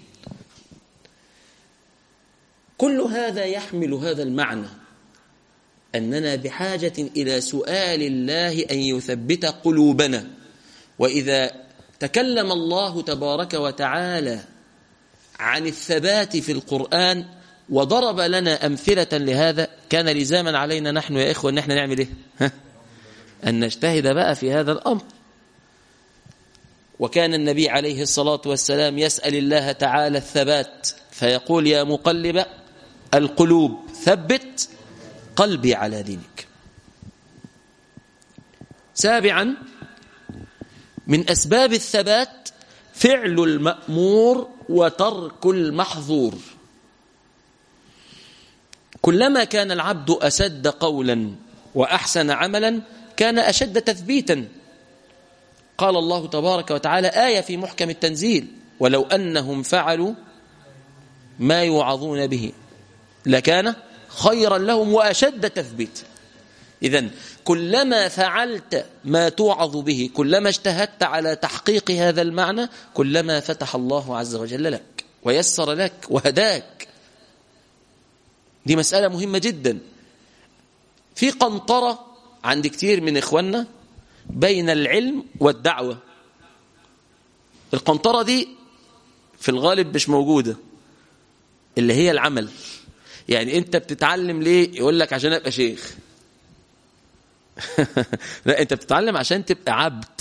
كل هذا يحمل هذا المعنى أننا بحاجة إلى سؤال الله أن يثبت قلوبنا وإذا تكلم الله تبارك وتعالى عن الثبات في القرآن وضرب لنا أمثلة لهذا كان لزاما علينا نحن يا إخوة أن احنا نعمل إيه ها؟ أن نجتهد بقى في هذا الأمر وكان النبي عليه الصلاة والسلام يسأل الله تعالى الثبات فيقول يا مقلب القلوب ثبت قلبي على دينك سابعا من أسباب الثبات فعل المأمور وترك المحظور كلما كان العبد أسد قولا وأحسن عملا كان أشد تثبيتا قال الله تبارك وتعالى آية في محكم التنزيل ولو أنهم فعلوا ما يوعظون به لكان خيرا لهم وأشد تثبيتا إذا كلما فعلت ما توعظ به كلما اجتهدت على تحقيق هذا المعنى كلما فتح الله عز وجل لك ويسر لك وهداك دي مسألة مهمة جدا في قنطرة عند كتير من إخواننا بين العلم والدعوة القنطرة دي في الغالب مش موجودة اللي هي العمل يعني انت بتتعلم ليه يقول لك عشان ابقى شيخ لا انت بتتعلم عشان تبقى عبد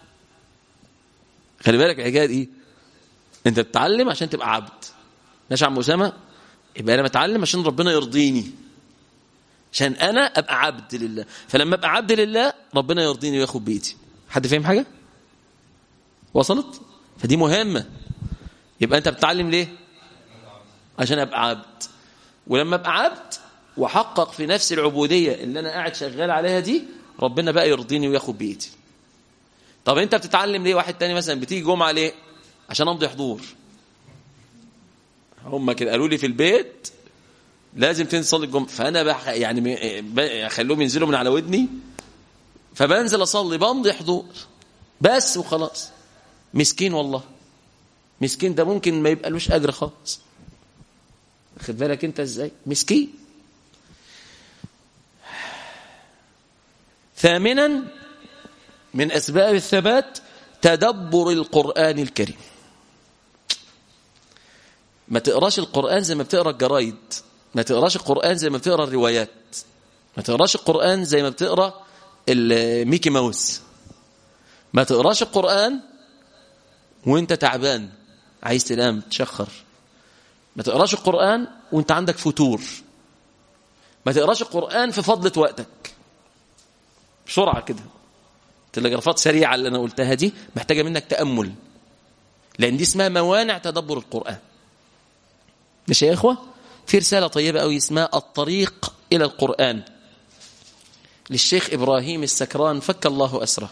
خلي بالك الحكايه دي انت بتتعلم عشان تبقى عبد ماشي يا عم اسامه يبقى انا بتعلم عشان ربنا يرضيني عشان انا ابقى عبد لله فلما ابقى عبد لله ربنا يرضيني وياخد بيتي حد فاهم حاجه وصلت فدي مهمه يبقى انت بتتعلم ليه عشان ابقى عبد ولما ابقى عبد واحقق في نفس العبوديه اللي انا قاعد شغال عليها دي ربنا بقى يرضيني وياخد بايدي طب انت بتتعلم ليه واحد تاني مثلا بتيجي جمعه ليه عشان امضي حضور هم كده قالوا لي في البيت لازم تنزل تصلي الجمعه فانا بح يعني اخليهم ينزلوا من على ودني فبنزل اصلي بمضي حضور بس وخلاص مسكين والله مسكين ده ممكن ما يبقالوش اجر خالص خد بالك انت ازاي مسكين ثامنا من اسباب الثبات تدبر القران الكريم ما تقراش القران زي ما بتقرا الجرايد ما تقراش القران زي ما بتقرا الروايات ما تقراش القران زي ما بتقرا الميكي ماوس ما تقراش القران وانت تعبان عايز تنام تشخر ما تقراش القرآن وانت عندك فتور ما تقراش القرآن في فضلة وقتك بسرعة كده تلجرافات سريعة اللي أنا قلتها دي محتاجة منك تأمل لأن دي اسمها موانع تدبر القرآن مش يا إخوة في رسالة طيبة أوي اسمها الطريق إلى القرآن للشيخ إبراهيم السكران فك الله أسره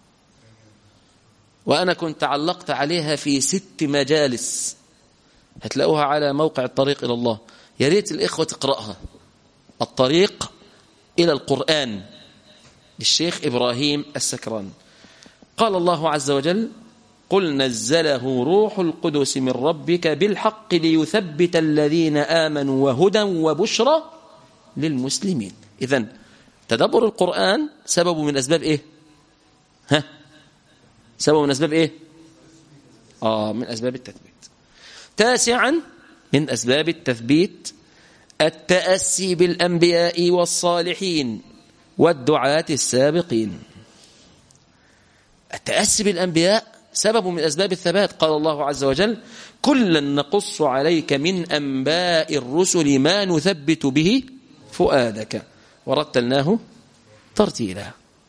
وأنا كنت علقت عليها في ست مجالس هتلاقوها على موقع الطريق إلى الله يا ريت الإخوة تقرأها الطريق إلى القرآن للشيخ إبراهيم السكران قال الله عز وجل قل نزله روح القدس من ربك بالحق ليثبت الذين آمنوا وهدى وبشرى للمسلمين إذن تدبر القرآن سبب من أسباب إيه ها سبب من أسباب إيه آه من أسباب التثبيت تاسعا من أسباب التثبيت التأسي بالأنبياء والصالحين والدعاة السابقين التأسي بالأنبياء سبب من أسباب الثبات قال الله عز وجل كلا نقص عليك من أنباء الرسل ما نثبت به فؤادك ورتلناه ترتيلا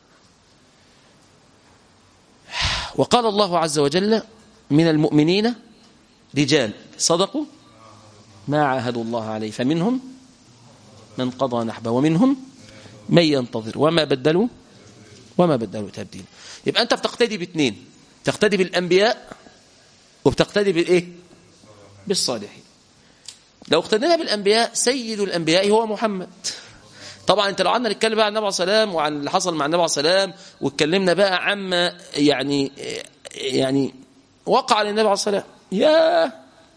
وقال الله عز وجل من المؤمنين رجال صدقوا ما عاهدوا الله عليه فمنهم من قضى نحبه ومنهم من ينتظر وما بدلوا وما بدلوا تبديل يبقى أنت بتقتدي باثنين تقتدي بالأنبياء وبتقتدي بالإيه بالصالحين لو اقتدينا بالأنبياء سيد الأنبياء هو محمد طبعا انت لو قعدنا نتكلم بقى عن النبي عليه السلام وعن اللي حصل مع النبي عليه السلام واتكلمنا بقى عما يعني يعني وقع للنبي عليه السلام يا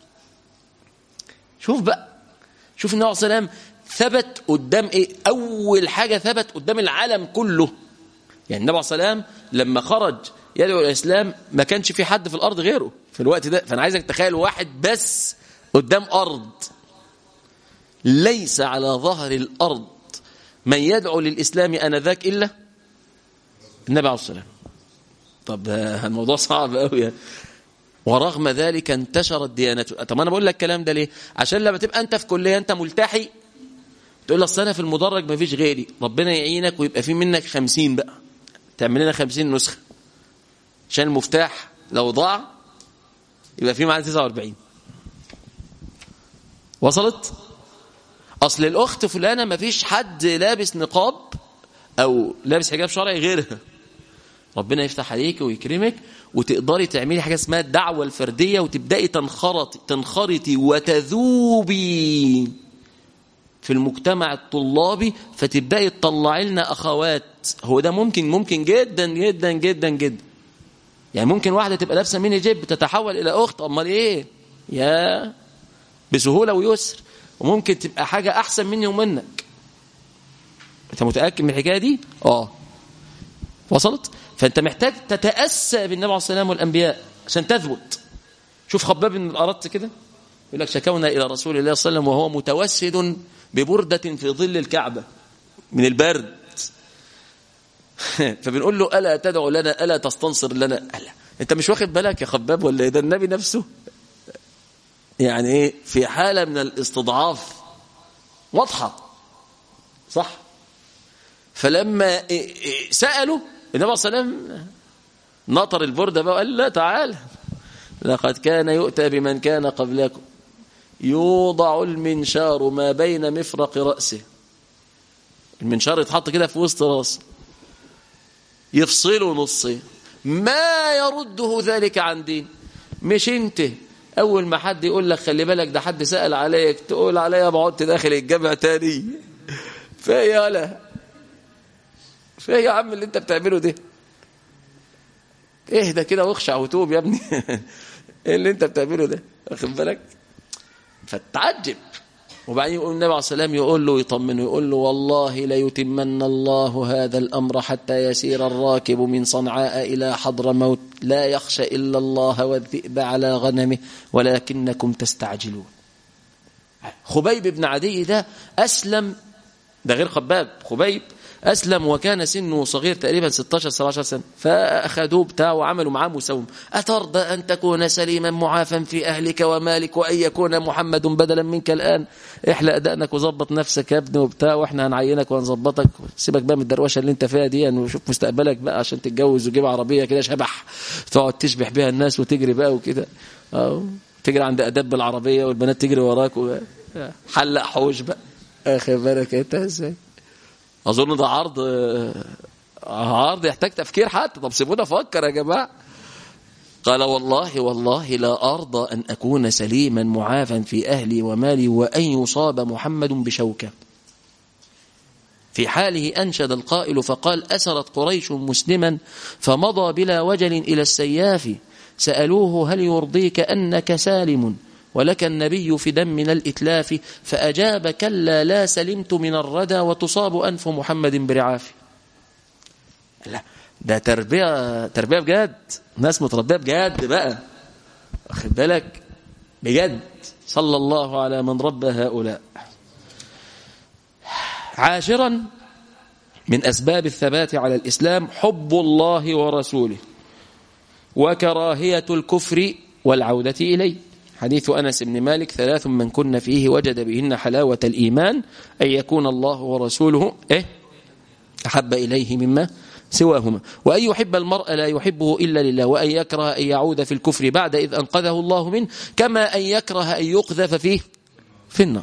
شوف بقى شوف النبي عليه السلام ثبت قدام ايه اول حاجه ثبت قدام العالم كله يعني النبي عليه السلام لما خرج يدعو الاسلام ما كانش في حد في الارض غيره في الوقت ده فانا عايزك تخيل واحد بس قدام ارض ليس على ظهر الارض من يدعو للاسلام انذاك الا النبي عليه السلام طب الموضوع صعب قوي يعني. ورغم ذلك انتشرت ديانته طب انا بقول لك الكلام ده ليه عشان لما تبقى انت في كليه انت ملتحي تقول اصل انا في المدرج ما فيش غيري ربنا يعينك ويبقى في منك خمسين بقى تعمل لنا خمسين نسخه عشان المفتاح لو ضاع يبقى في معانا 49 وصلت اصل الاخت فلانه ما فيش حد لابس نقاب او لابس حجاب شرعي غيرها ربنا يفتح عليك ويكرمك وتقدري تعملي حاجه اسمها الدعوه الفرديه وتبداي تنخرطي تنخرطي وتذوبي في المجتمع الطلابي فتبداي تطلعي لنا اخوات هو ده ممكن ممكن جدا جدا جدا جدا يعني ممكن واحده تبقى لابسه ميني جيب تتحول الى اخت امال ايه يا بسهوله ويسر وممكن تبقى حاجه احسن مني ومنك انت متاكد من الحكايه دي اه وصلت فانت محتاج تتاسى بالنبي عليه الصلاه والسلام والانبياء عشان تثبت شوف خباب بن الأرط كده يقول لك شكونا إلى رسول الله صلى الله عليه وسلم وهو متوسد ببردة في ظل الكعبة من البرد فبنقول له ألا تدعو لنا ألا تستنصر لنا ألا أنت مش واخد بالك يا خباب ولا إيه ده النبي نفسه يعني إيه في حالة من الاستضعاف واضحة صح فلما سألوا النبي صلى الله عليه وسلم نطر البردة بقى وقال لا تعال لقد كان يؤتى بمن كان قبلكم يوضع المنشار ما بين مفرق رأسه المنشار يتحط كده في وسط راسه يفصله نصين ما يرده ذلك عن دين مش انت اول ما حد يقول لك خلي بالك ده حد سأل عليك تقول عليا بقعدت داخل الجامع تاني فيا ولا فيا يا عم اللي انت بتعمله ده اهدى كده واخشع وتوب يا ابني ايه اللي انت بتعمله ده واخد بالك فتعجب وبعدين يقول النبي عليه السلام يقول له يطمنه يقول له والله ليتمن الله هذا الأمر حتى يسير الراكب من صنعاء إلى حضر موت لا يخشى إلا الله والذئب على غنمه ولكنكم تستعجلون خبيب بن عدي ده أسلم ده غير خباب خبيب أسلم وكان سنه صغير تقريبا 16 17 سنة فأخذوه بتاع وعملوا معاه مسوم أترضى أن تكون سليما معافا في أهلك ومالك وأن يكون محمد بدلا منك الآن احلق أدائك وظبط نفسك يا ابني وبتاع وإحنا هنعينك ونظبطك سيبك بقى من الدروشة اللي أنت فيها دي يعني وشوف مستقبلك بقى عشان تتجوز وتجيب عربية كده شبح تقعد تشبح بها الناس وتجري بقى وكده أه تجري عند أداب بالعربية والبنات تجري وراك حلق حوش بقى اخي بالك انت ازاي اظن ده عرض عرض يحتاج تفكير حتى طب سيبونا افكر يا جماعه قال والله والله لا ارضى ان اكون سليما معافا في اهلي ومالي وان يصاب محمد بشوكه في حاله انشد القائل فقال اسرت قريش مسلما فمضى بلا وجل الى السياف سالوه هل يرضيك انك سالم ولك النبي في دم من الإتلاف فأجاب كلا لا سلمت من الردى وتصاب أنف محمد برعاف لا ده تربية تربية بجد ناس متربية بجد بقى واخد بالك بجد صلى الله على من ربى هؤلاء عاشرا من أسباب الثبات على الإسلام حب الله ورسوله وكراهية الكفر والعودة إليه حديث أنس بن مالك ثلاث من كن فيه وجد بهن حلاوة الإيمان أن يكون الله ورسوله إيه؟ أحب إليه مما سواهما وأن يحب المرء لا يحبه إلا لله وأن يكره أن يعود في الكفر بعد إذ أنقذه الله منه كما أن يكره أن يقذف فيه في النار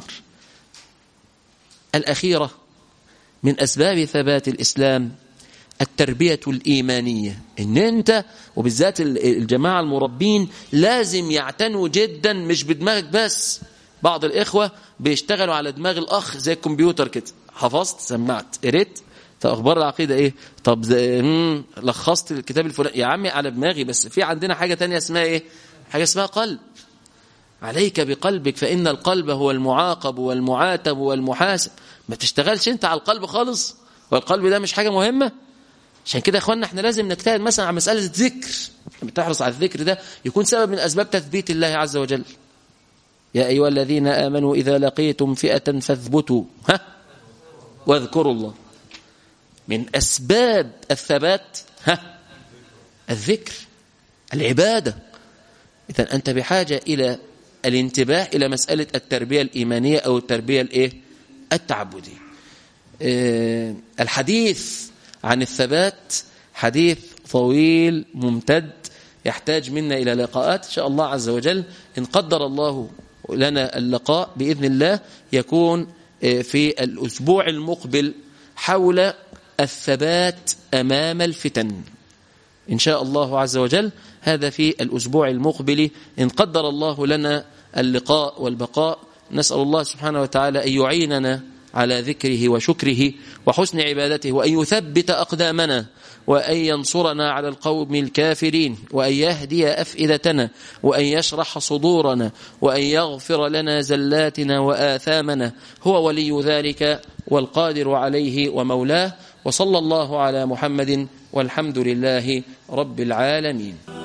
الأخيرة من أسباب ثبات الإسلام التربية الإيمانية إن أنت وبالذات الجماعة المربين لازم يعتنوا جدا مش بدماغك بس بعض الإخوة بيشتغلوا على دماغ الأخ زي الكمبيوتر كده حفظت سمعت قريت طب أخبار العقيدة إيه طب لخصت الكتاب الفلاني يا عمي على دماغي بس في عندنا حاجة تانية اسمها إيه حاجة اسمها قلب عليك بقلبك فإن القلب هو المعاقب والمعاتب والمحاسب ما تشتغلش أنت على القلب خالص والقلب ده مش حاجة مهمة عشان كده يا اخوانا احنا لازم نجتهد مثلا على مسألة الذكر لما تحرص على الذكر ده يكون سبب من أسباب تثبيت الله عز وجل يا أيها الذين آمنوا إذا لقيتم فئة فاثبتوا ها واذكروا الله من أسباب الثبات ها الذكر العبادة إذا أنت بحاجة إلى الانتباه إلى مسألة التربية الإيمانية أو التربية الإيه؟ التعبدية اه الحديث عن الثبات حديث طويل ممتد يحتاج منا إلى لقاءات إن شاء الله عز وجل إن قدر الله لنا اللقاء بإذن الله يكون في الأسبوع المقبل حول الثبات أمام الفتن إن شاء الله عز وجل هذا في الأسبوع المقبل إن قدر الله لنا اللقاء والبقاء نسأل الله سبحانه وتعالى أن يعيننا على ذكره وشكره وحسن عبادته وأن يثبت أقدامنا وأن ينصرنا على القوم الكافرين وأن يهدي أفئدتنا وأن يشرح صدورنا وأن يغفر لنا زلاتنا وآثامنا هو ولي ذلك والقادر عليه ومولاه وصلى الله على محمد والحمد لله رب العالمين